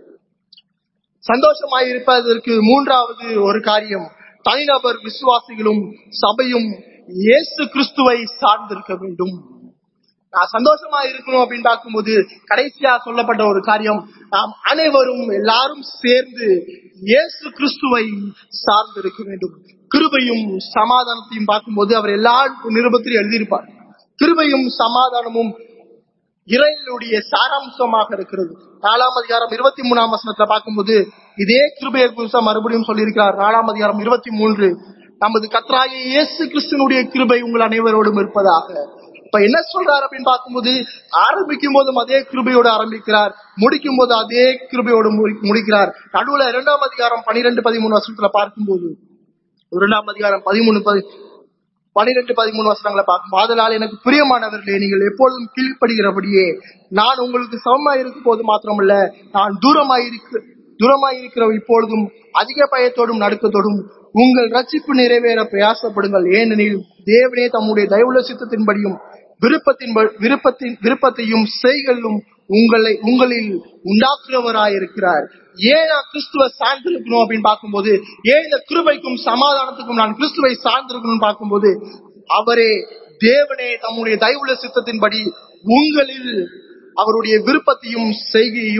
S1: சந்தோஷமாய் இருப்பதற்கு மூன்றாவது ஒரு காரியம் தனிநபர் விசுவாசிகளும் சபையும் இயேசு கிறிஸ்துவை சார்ந்திருக்க வேண்டும் நான் சந்தோஷமா இருக்கணும் அப்படின்னு பார்க்கும்போது கடைசியா சொல்லப்பட்ட ஒரு காரியம் நாம் அனைவரும் எல்லாரும் சேர்ந்து இயேசு கிறிஸ்துவை சார்ந்து இருக்க வேண்டும் கிருபையும் சமாதானத்தையும் பார்க்கும்போது அவர் எல்லா நிருபத்திலும் எழுதியிருப்பார் கிருபையும் சமாதானமும் இறைவனுடைய சாராம்சமாக இருக்கிறது நாலாம் அதிகாரம் இருபத்தி மூணாம் வசனத்துல பார்க்கும்போது இதே கிருபையை குறித்த மறுபடியும் சொல்லியிருக்கிறார் நாலாம் அதிகாரம் இருபத்தி மூன்று நமது கத்ராய இயேசு கிறிஸ்துனுடைய கிருபை உங்கள் அனைவரோடும் இருப்பதாக இப்ப என்ன சொல்றாரு அப்படின்னு பார்க்கும்போது ஆரம்பிக்கும் போதும் அதே கிருபையோடு ஆரம்பிக்கிறார் முடிக்கும் போது அதே கிருபையோடு முடி- முடிக்கிறார் நடுவுல இரண்டாம் அதிகாரம் பனிரெண்டு பதிமூணு வருஷத்துல பார்க்கும்போது இரண்டாம் அதிகாரம் பதிமூணு பதி பனிரெண்டு பதிமூணு வசனங்களை பார்க்கும் ஆதலால் எனக்கு பிரியமானவர்களே நீங்கள் எப்பொழுதும் கீழ்ப்படுகிறபடியே நான் உங்களுக்கு சமமாய் இருக்கும் போது மாத்திரமல்ல நான் தூரமாய் இருக்க தூரமாய் இருக்கிற இப்பொழுதும் அதிக பயத்தோடும் நடுக்கத்தோடும் உங்கள் ரட்சிப்பு நிறைவேற பிரயாசப்படுங்கள் ஏனெனில் தேவனே தம்முடைய தயவுள்ள சித்தத்தின்படியும் விருப்பத்தின் விருப்பத்தின் விருப்பத்தையும் செய்களும் உங்களை உங்களில் உண்டாக்குறவராயிருக்கிறார் ஏன் நான் கிறிஸ்துவ சார்ந்திருக்கணும் அப்படின்னு பார்க்கும்போது ஏன் இந்த கிருபைக்கும் சமாதானத்துக்கும் நான் கிறிஸ்துவை சார்ந்திருக்கணும்னு பார்க்கும்போது அவரே தேவனே தம்முடைய தயவுள்ள சித்தத்தின்படி உங்களில் அவருடைய விருப்பத்தையும் செய்கையையும்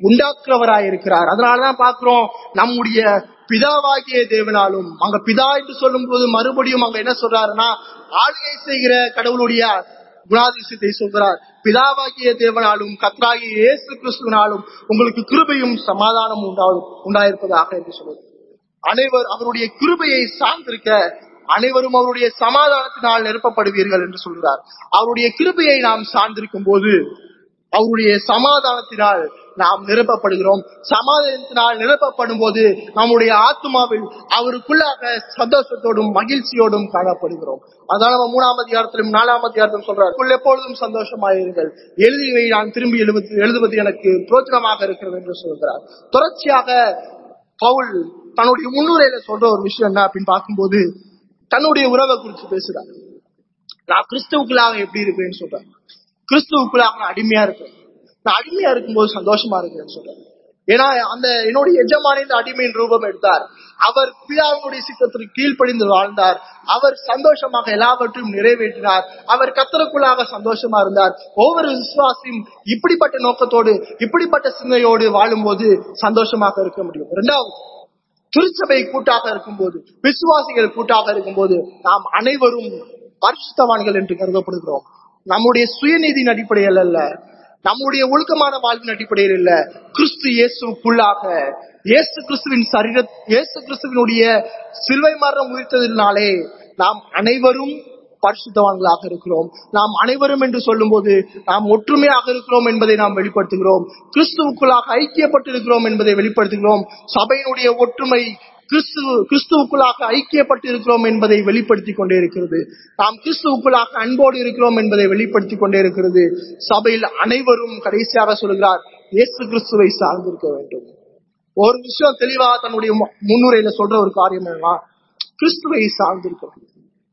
S1: உண்டாக்குறவராய் இருக்கிறார் அதனாலதான் பாக்குறோம் நம்முடைய பிதாவாகிய தேவனாலும் அங்க பிதா என்று சொல்லும் போது மறுபடியும் அங்க என்ன சொல்றாருன்னா ஆளுகை செய்கிற கடவுளுடைய குணாதிசயத்தை சொல்கிறார் பிதாவாகிய தேவனாலும் கத்ராகிய இயேசு கிறிஸ்துவனாலும் உங்களுக்கு கிருபையும் சமாதானமும் உண்டா உண்டாயிருப்பதாக என்று சொல்லுது அனைவர் அவருடைய கிருபையை சார்ந்திருக்க அனைவரும் அவருடைய சமாதானத்தினால் நிரப்பப்படுவீர்கள் என்று சொல்கிறார் அவருடைய கிருபையை நாம் சார்ந்திருக்கும் போது அவருடைய சமாதானத்தினால் நாம் நிரப்பப்படுகிறோம் சமாதானத்தினால் நிரப்பப்படும் போது நம்முடைய ஆத்மாவில் அவருக்குள்ளாக சந்தோஷத்தோடும் மகிழ்ச்சியோடும் காணப்படுகிறோம் அதான் நம்ம மூணாம் அதிகாரத்திலும் நாலாம் அதிகாரத்திலும் சொல்றார் "உங்கள் எப்பொழுதும் சந்தோஷமாயிருங்கள் எழுதியவை நான் திரும்பி எழுவது எழுதுவது எனக்கு பிரோஜனமாக இருக்கிறது என்று சொல்கிறார் தொடர்ச்சியாக பவுல் தன்னுடைய முன்னுரையில சொல்ற ஒரு விஷயம் என்ன அப்படின்னு பார்க்கும்போது தன்னுடைய உறவை குறித்து பேசுறார் நான் கிறிஸ்துவுக்குள்ளாக எப்படி இருப்பேன்னு சொல்றேன் கிறிஸ்துவுக்குள்ளாக நான் அடிமையா இருப்பேன் நான் அடிமையா இருக்கும்போது சந்தோஷமா இருக்கேன்னு சொல்றேன் ஏன்னா அந்த என்னுடைய எஜமானி இந்த அடிமையின் ரூபம் எடுத்தார் அவர் பிதாவினுடைய சித்தத்திற்கு கீழ்ப்படிந்து வாழ்ந்தார் அவர் சந்தோஷமாக எல்லாவற்றையும் நிறைவேற்றினார் அவர் கத்தருக்குள்ளாக சந்தோஷமா இருந்தார் ஒவ்வொரு விசுவாசியும் இப்படிப்பட்ட நோக்கத்தோடு இப்படிப்பட்ட சிந்தையோடு வாழும்போது சந்தோஷமாக இருக்க முடியும் இரண்டாவது திருச்சபை கூட்டாக இருக்கும்போது விசுவாசிகள் கூட்டாக இருக்கும்போது நாம் அனைவரும் பரிசுத்தவான்கள் என்று கருதப்படுகிறோம் நம்முடைய சுயநீதியின் அடிப்படையில் அல்ல நம்முடைய ஒழுக்கமான வாழ்வின் அடிப்படையில் இல்ல கிறிஸ்து இயேசுக்குள்ளாக இயேசு கிறிஸ்துவின் சரீர இயேசு கிறிஸ்துவினுடைய சிலுவை மரணம் உயிர்த்ததினாலே நாம் அனைவரும் பரிசுத்தவான்களாக இருக்கிறோம் நாம் அனைவரும் என்று சொல்லும்போது நாம் ஒற்றுமையாக இருக்கிறோம் என்பதை நாம் வெளிப்படுத்துகிறோம் கிறிஸ்துவுக்குள்ளாக ஐக்கியப்பட்டிருக்கிறோம் என்பதை வெளிப்படுத்துகிறோம் சபையினுடைய ஒற்றுமை கிறிஸ்து கிறிஸ்துவுக்குள்ளாக ஐக்கியப்பட்டு இருக்கிறோம் என்பதை வெளிப்படுத்திக் கொண்டே இருக்கிறது நாம் கிறிஸ்துவுக்குள்ளாக அன்போடு இருக்கிறோம் என்பதை வெளிப்படுத்திக் கொண்டே இருக்கிறது சபையில் அனைவரும் கடைசியாக சொல்கிறார் இயேசு கிறிஸ்துவை சார்ந்திருக்க வேண்டும் ஒரு விஷயம் தெளிவா தன்னுடைய மு- முன்னுரையில சொல்ற ஒரு காரியம் என்னன்னா கிறிஸ்துவை சார்ந்திருக்க வேண்டும்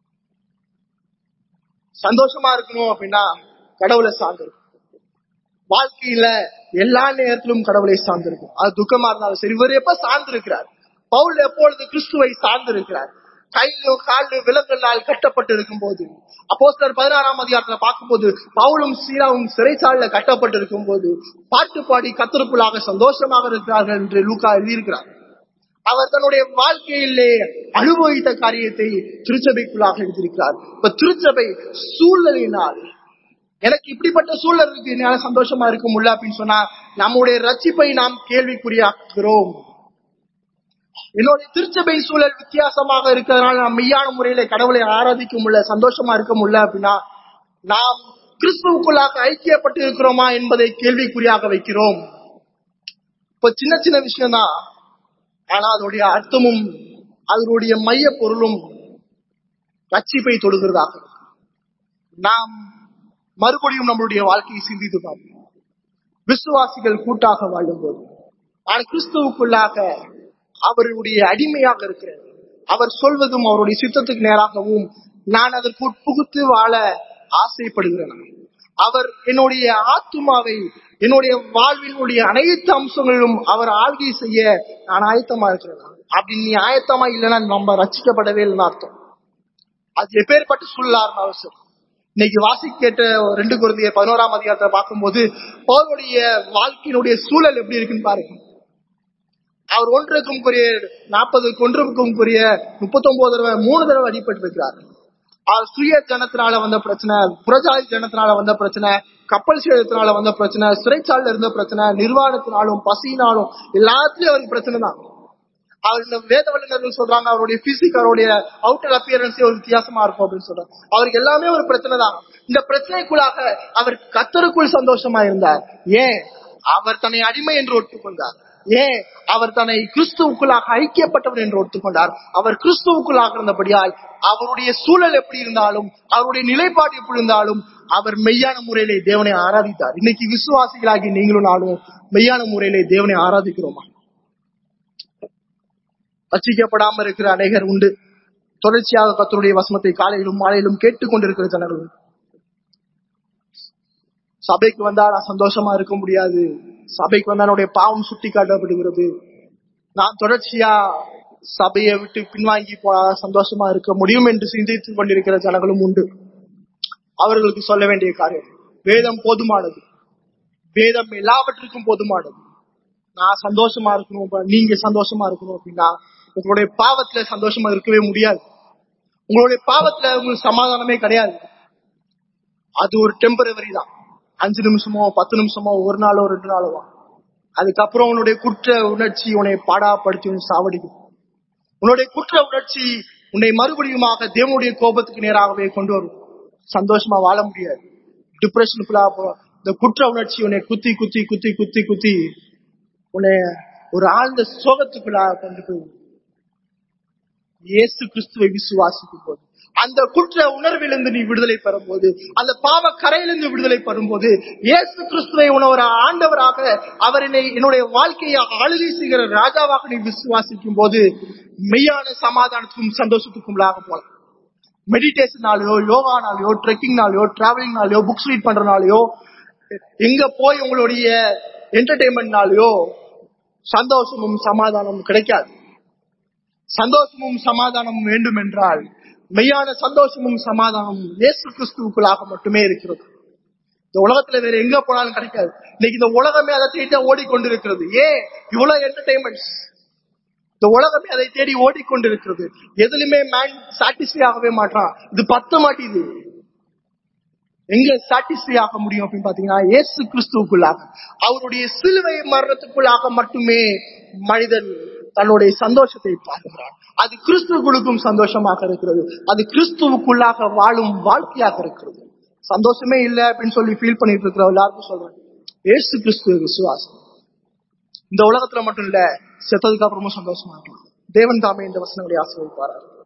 S1: சந்தோஷமா இருக்கணும் அப்படின்னா கடவுளை சார்ந்திருக்கும் வாழ்க்கையில எல்லா நேரத்திலும் கடவுளை சார்ந்திருக்கும் அது துக்கமா இருந்தாலும் சரி இவர் எப்ப சார்ந்திருக்கிறார் பவுல் எப்பொழுது கிறிஸ்துவை சார்ந்திருக்கிறார் கையிலும் காலிலும் விலங்குகளால் கட்டப்பட்டு இருக்கும் போது அப்போ பதினாறாம் அதிகாரத்துல பார்க்கும்போது பவுலும் சீராவும் சிறைச்சாலையில கட்டப்பட்டு இருக்கும் போது பாட்டு பாடி கத்தருக்குள்ளாக சந்தோஷமாக இருக்கிறார்கள் என்று லூக்கா எழுதியிருக்கிறார் அவர் தன்னுடைய வாழ்க்கையிலே அனுபவித்த காரியத்தை திருச்சபைக்குள்ளாக எழுதியிருக்கிறார் இப்ப திருச்சபை சூழ்நிலையினால் எனக்கு இப்படிப்பட்ட சூழல் இருக்கு என்னால சந்தோஷமா இருக்க முடியல அப்படின்னு சொன்னா நம்முடைய ரட்சிப்பை நாம் கேள்விக்குறியாக்குகிறோம் என்னுடைய திருச்சபை சூழல் வித்தியாசமாக இருக்கிறதுனால நாம் மெய்யான முறையில கடவுளை ஆராதிக்க முடியல சந்தோஷமா இருக்க முடியல அப்படின்னா நாம் கிறிஸ்துவுக்குள்ளாக ஐக்கியப்பட்டு இருக்கிறோமா என்பதை கேள்விக்குறியாக வைக்கிறோம் இப்ப சின்ன சின்ன விஷயம்தான் ஆனா அதனுடைய அர்த்தமும் அதனுடைய மைய பொருளும் ரட்சிப்பை தொடுகிறதாக இருக்கு. நாம் மறுபடியும் நம்மளுடைய வாழ்க்கையை சிந்தித்து பார்ப்போம் விசுவாசிகள் கூட்டாக வாழும்போது நான் கிறிஸ்துவுக்குள்ளாக அவருடைய அடிமையாக இருக்கிறேன் அவர் சொல்வதும் அவருடைய சித்தத்துக்கு நேராகவும் நான் அதற்கு உட்புகுத்து வாழ ஆசைப்படுகிறேன் அவர் என்னுடைய ஆத்துமாவை என்னுடைய வாழ்வினுடைய அனைத்து அம்சங்களிலும் அவர் ஆள்கை செய்ய நான் ஆயத்தமா இருக்கிறேன் அப்படி நீ ஆயத்தமா இல்லைன்னா நம்ம ரட்சிக்கப்படவே இல்லைன்னு அர்த்தம் அது எப்பேற்பட்ட சூழலா இருந்தாலும் சரி இன்னைக்கு வாசி கேட்ட ரெண்டு குழந்தைய பதினோராம் அதிகாரத்தை பார்க்கும்போது பவுலுடைய வாழ்க்கையினுடைய சூழல் எப்படி இருக்குன்னு பாருங்க அவர் ஒன்றுக்கும் குரிய நாற்பதுக்கு ஒன்றுக்கும் குரிய முப்பத்தொன்பது தடவை மூணு தடவை அடிபட்டு இருக்கிறார் அவர் சுய ஜனத்தினால வந்த பிரச்சனை புறஜாதி ஜனத்தினால வந்த பிரச்சனை கப்பல் சேதத்தினால வந்த பிரச்சனை சிறைச்சாலையில இருந்த பிரச்சனை நிர்வாணத்தினாலும் பசியினாலும் எல்லாத்துலயும் அவருக்கு பிரச்சனை தான் அவர் இந்த வேத வல்லுநர்கள் சொல்றாங்க அவருடைய பிசிக் அவருடைய அவுட்டர் அப்பியரன்ஸே ஒரு வித்தியாசமா இருக்கும் அப்படின்னு சொல்றாங்க அவருக்கு எல்லாமே ஒரு பிரச்சனை தான் இந்த பிரச்சனைக்குள்ளாக அவர் கத்தருக்குள் சந்தோஷமா இருந்தார் ஏன் அவர் தன்னை அடிமை என்று ஒத்துக்கொண்டார் ஏன் அவர் தன்னை கிறிஸ்துவுக்குள்ளாக ஐக்கியப்பட்டவர் என்று ஒத்துக்கொண்டார் அவர் கிறிஸ்துவுக்குள்ளாக இருந்தபடியால் அவருடைய சூழல் எப்படி இருந்தாலும் அவருடைய நிலைப்பாடு எப்படி இருந்தாலும் அவர் மெய்யான முறையிலே தேவனை ஆராதித்தார் இன்னைக்கு விசுவாசிகளாகி நீங்களும் நானும் மெய்யான முறையிலே தேவனை ஆராதிக்கிறோமா ரட்சிக்கப்படாம இருக்கிற அநேகர் உண்டு தொடர்ச்சியாக கத்தருடைய வசனத்தை காலையிலும் மாலையிலும் கேட்டுக்கொண்டிருக்கிற ஜனங்கள் உண்டு. சபைக்கு வந்தா நான் சந்தோஷமா இருக்க முடியாது சபைக்கு வந்தா என்னுடைய பாவம் சுட்டி காட்டப்படுகிறது நான் தொடர்ச்சியா சபையை விட்டு பின்வாங்கி போனா சந்தோஷமா இருக்க முடியும் என்று சிந்தித்துக் கொண்டிருக்கிற ஜனங்களும் உண்டு அவர்களுக்கு சொல்ல வேண்டிய காரியம் வேதம் போதுமானது வேதம் எல்லாவற்றுக்கும் போதுமானது நான் சந்தோஷமா இருக்கணும் அப்ப நீங்க சந்தோஷமா இருக்கணும் அப்படின்னா உங்களுடைய பாவத்துல சந்தோஷமா இருக்கவே முடியாது உங்களுடைய பாவத்துல உங்களுக்கு சமாதானமே கிடையாது அது ஒரு டெம்பரவரி தான் அஞ்சு நிமிஷமோ பத்து நிமிஷமோ ஒரு நாளோ ரெண்டு நாளோ தான். அதுக்கப்புறம் உன்னுடைய குற்ற உணர்ச்சி உன்னை பாடாப்படுத்தி உன்னை சாவடிக்கும் உன்னுடைய குற்ற உணர்ச்சி உன்னை மறுபடியுமாக தேவனுடைய கோபத்துக்கு நேராகவே கொண்டு வரும் சந்தோஷமா வாழ முடியாது டிப்ரெஷனுக்குள்ளா போறோம் இந்த குற்ற உணர்ச்சி உன்னை குத்தி குத்தி குத்தி குத்தி குத்தி உன்னை ஒரு ஆழ்ந்த சோகத்துக்குள்ளா கொண்டு போய் விடும். இயேசு கிறிஸ்துவை விசுவாசிக்கும் போது அந்த குற்ற உணர்விலிருந்து நீ விடுதலை பெறும்போது அந்த பாவ கரையிலிருந்து விடுதலை பெறும்போது இயேசு கிறிஸ்துவை உன ஒரு ஆண்டவராக அவர் என்னை என்னுடைய வாழ்க்கையை ஆளுகை செய்கிற ராஜாவாக நீ விசுவாசிக்கும் போது மெய்யான சமாதானத்துக்கும் சந்தோஷத்துக்கும் உள்ளாக போலாம் மெடிடேஷனாலயோ யோகானாலயோ ட்ரெக்கிங்னாலயோ டிராவலிங்னாலயோ புக்ஸ் ரீட் பண்றனாலயோ எங்க போய் உங்களுடைய என்டர்டைன்மெண்ட்னாலயோ சந்தோஷமும் சமாதானமும் கிடைக்காது சந்தோஷமும் சமாதானமும் வேண்டும் என்றால் மெய்யான சந்தோஷமும் சமாதானமும் இயேசு கிறிஸ்துவுக்குள்ளாக மட்டுமே இருக்கிறது இந்த உலகத்துல வேற எங்க போனாலும் கிடைக்காது இன்னைக்கு இந்த உலகமே அதை தேடி தான் ஓடிக்கொண்டிருக்கிறது ஏன் இவ்வளவு என்டர்டைன்மெண்ட்ஸ் இந்த உலகமே அதை தேடி ஓடிக்கொண்டிருக்கிறது எதுலயுமே மேன் சாட்டிஸ்ஃபை ஆகவே மாட்டான் இது பத்த மாட்டேது எங்க சாட்டிஸ்ஃபை ஆக முடியும் அப்படின்னு பாத்தீங்கன்னா இயேசு கிறிஸ்துவுக்குள்ளாக அவருடைய சிலுவை மரணத்துக்குள்ளாக மட்டுமே மனிதன் தன்னுடைய சந்தோஷத்தை பார்க்கிறான் அது கிறிஸ்துவுக்குள்ளுக்கும் சந்தோஷமாக இருக்கிறது அது கிறிஸ்துவுக்குள்ளாக வாழும் வாழ்க்கையாக இருக்கிறது சந்தோஷமே இல்லை அப்படின்னு சொல்லி ஃபீல் பண்ணிட்டு இருக்கிற எல்லாருக்கும் சொல்றேன் இயேசு கிறிஸ்துவ விசுவாசம் இந்த உலகத்துல மட்டும் இல்ல செத்ததுக்கு அப்புறமும் சந்தோஷமா இருக்கலாம் தேவன் தாமே இந்த வசனங்களை ஆசிரியப்பார்கள்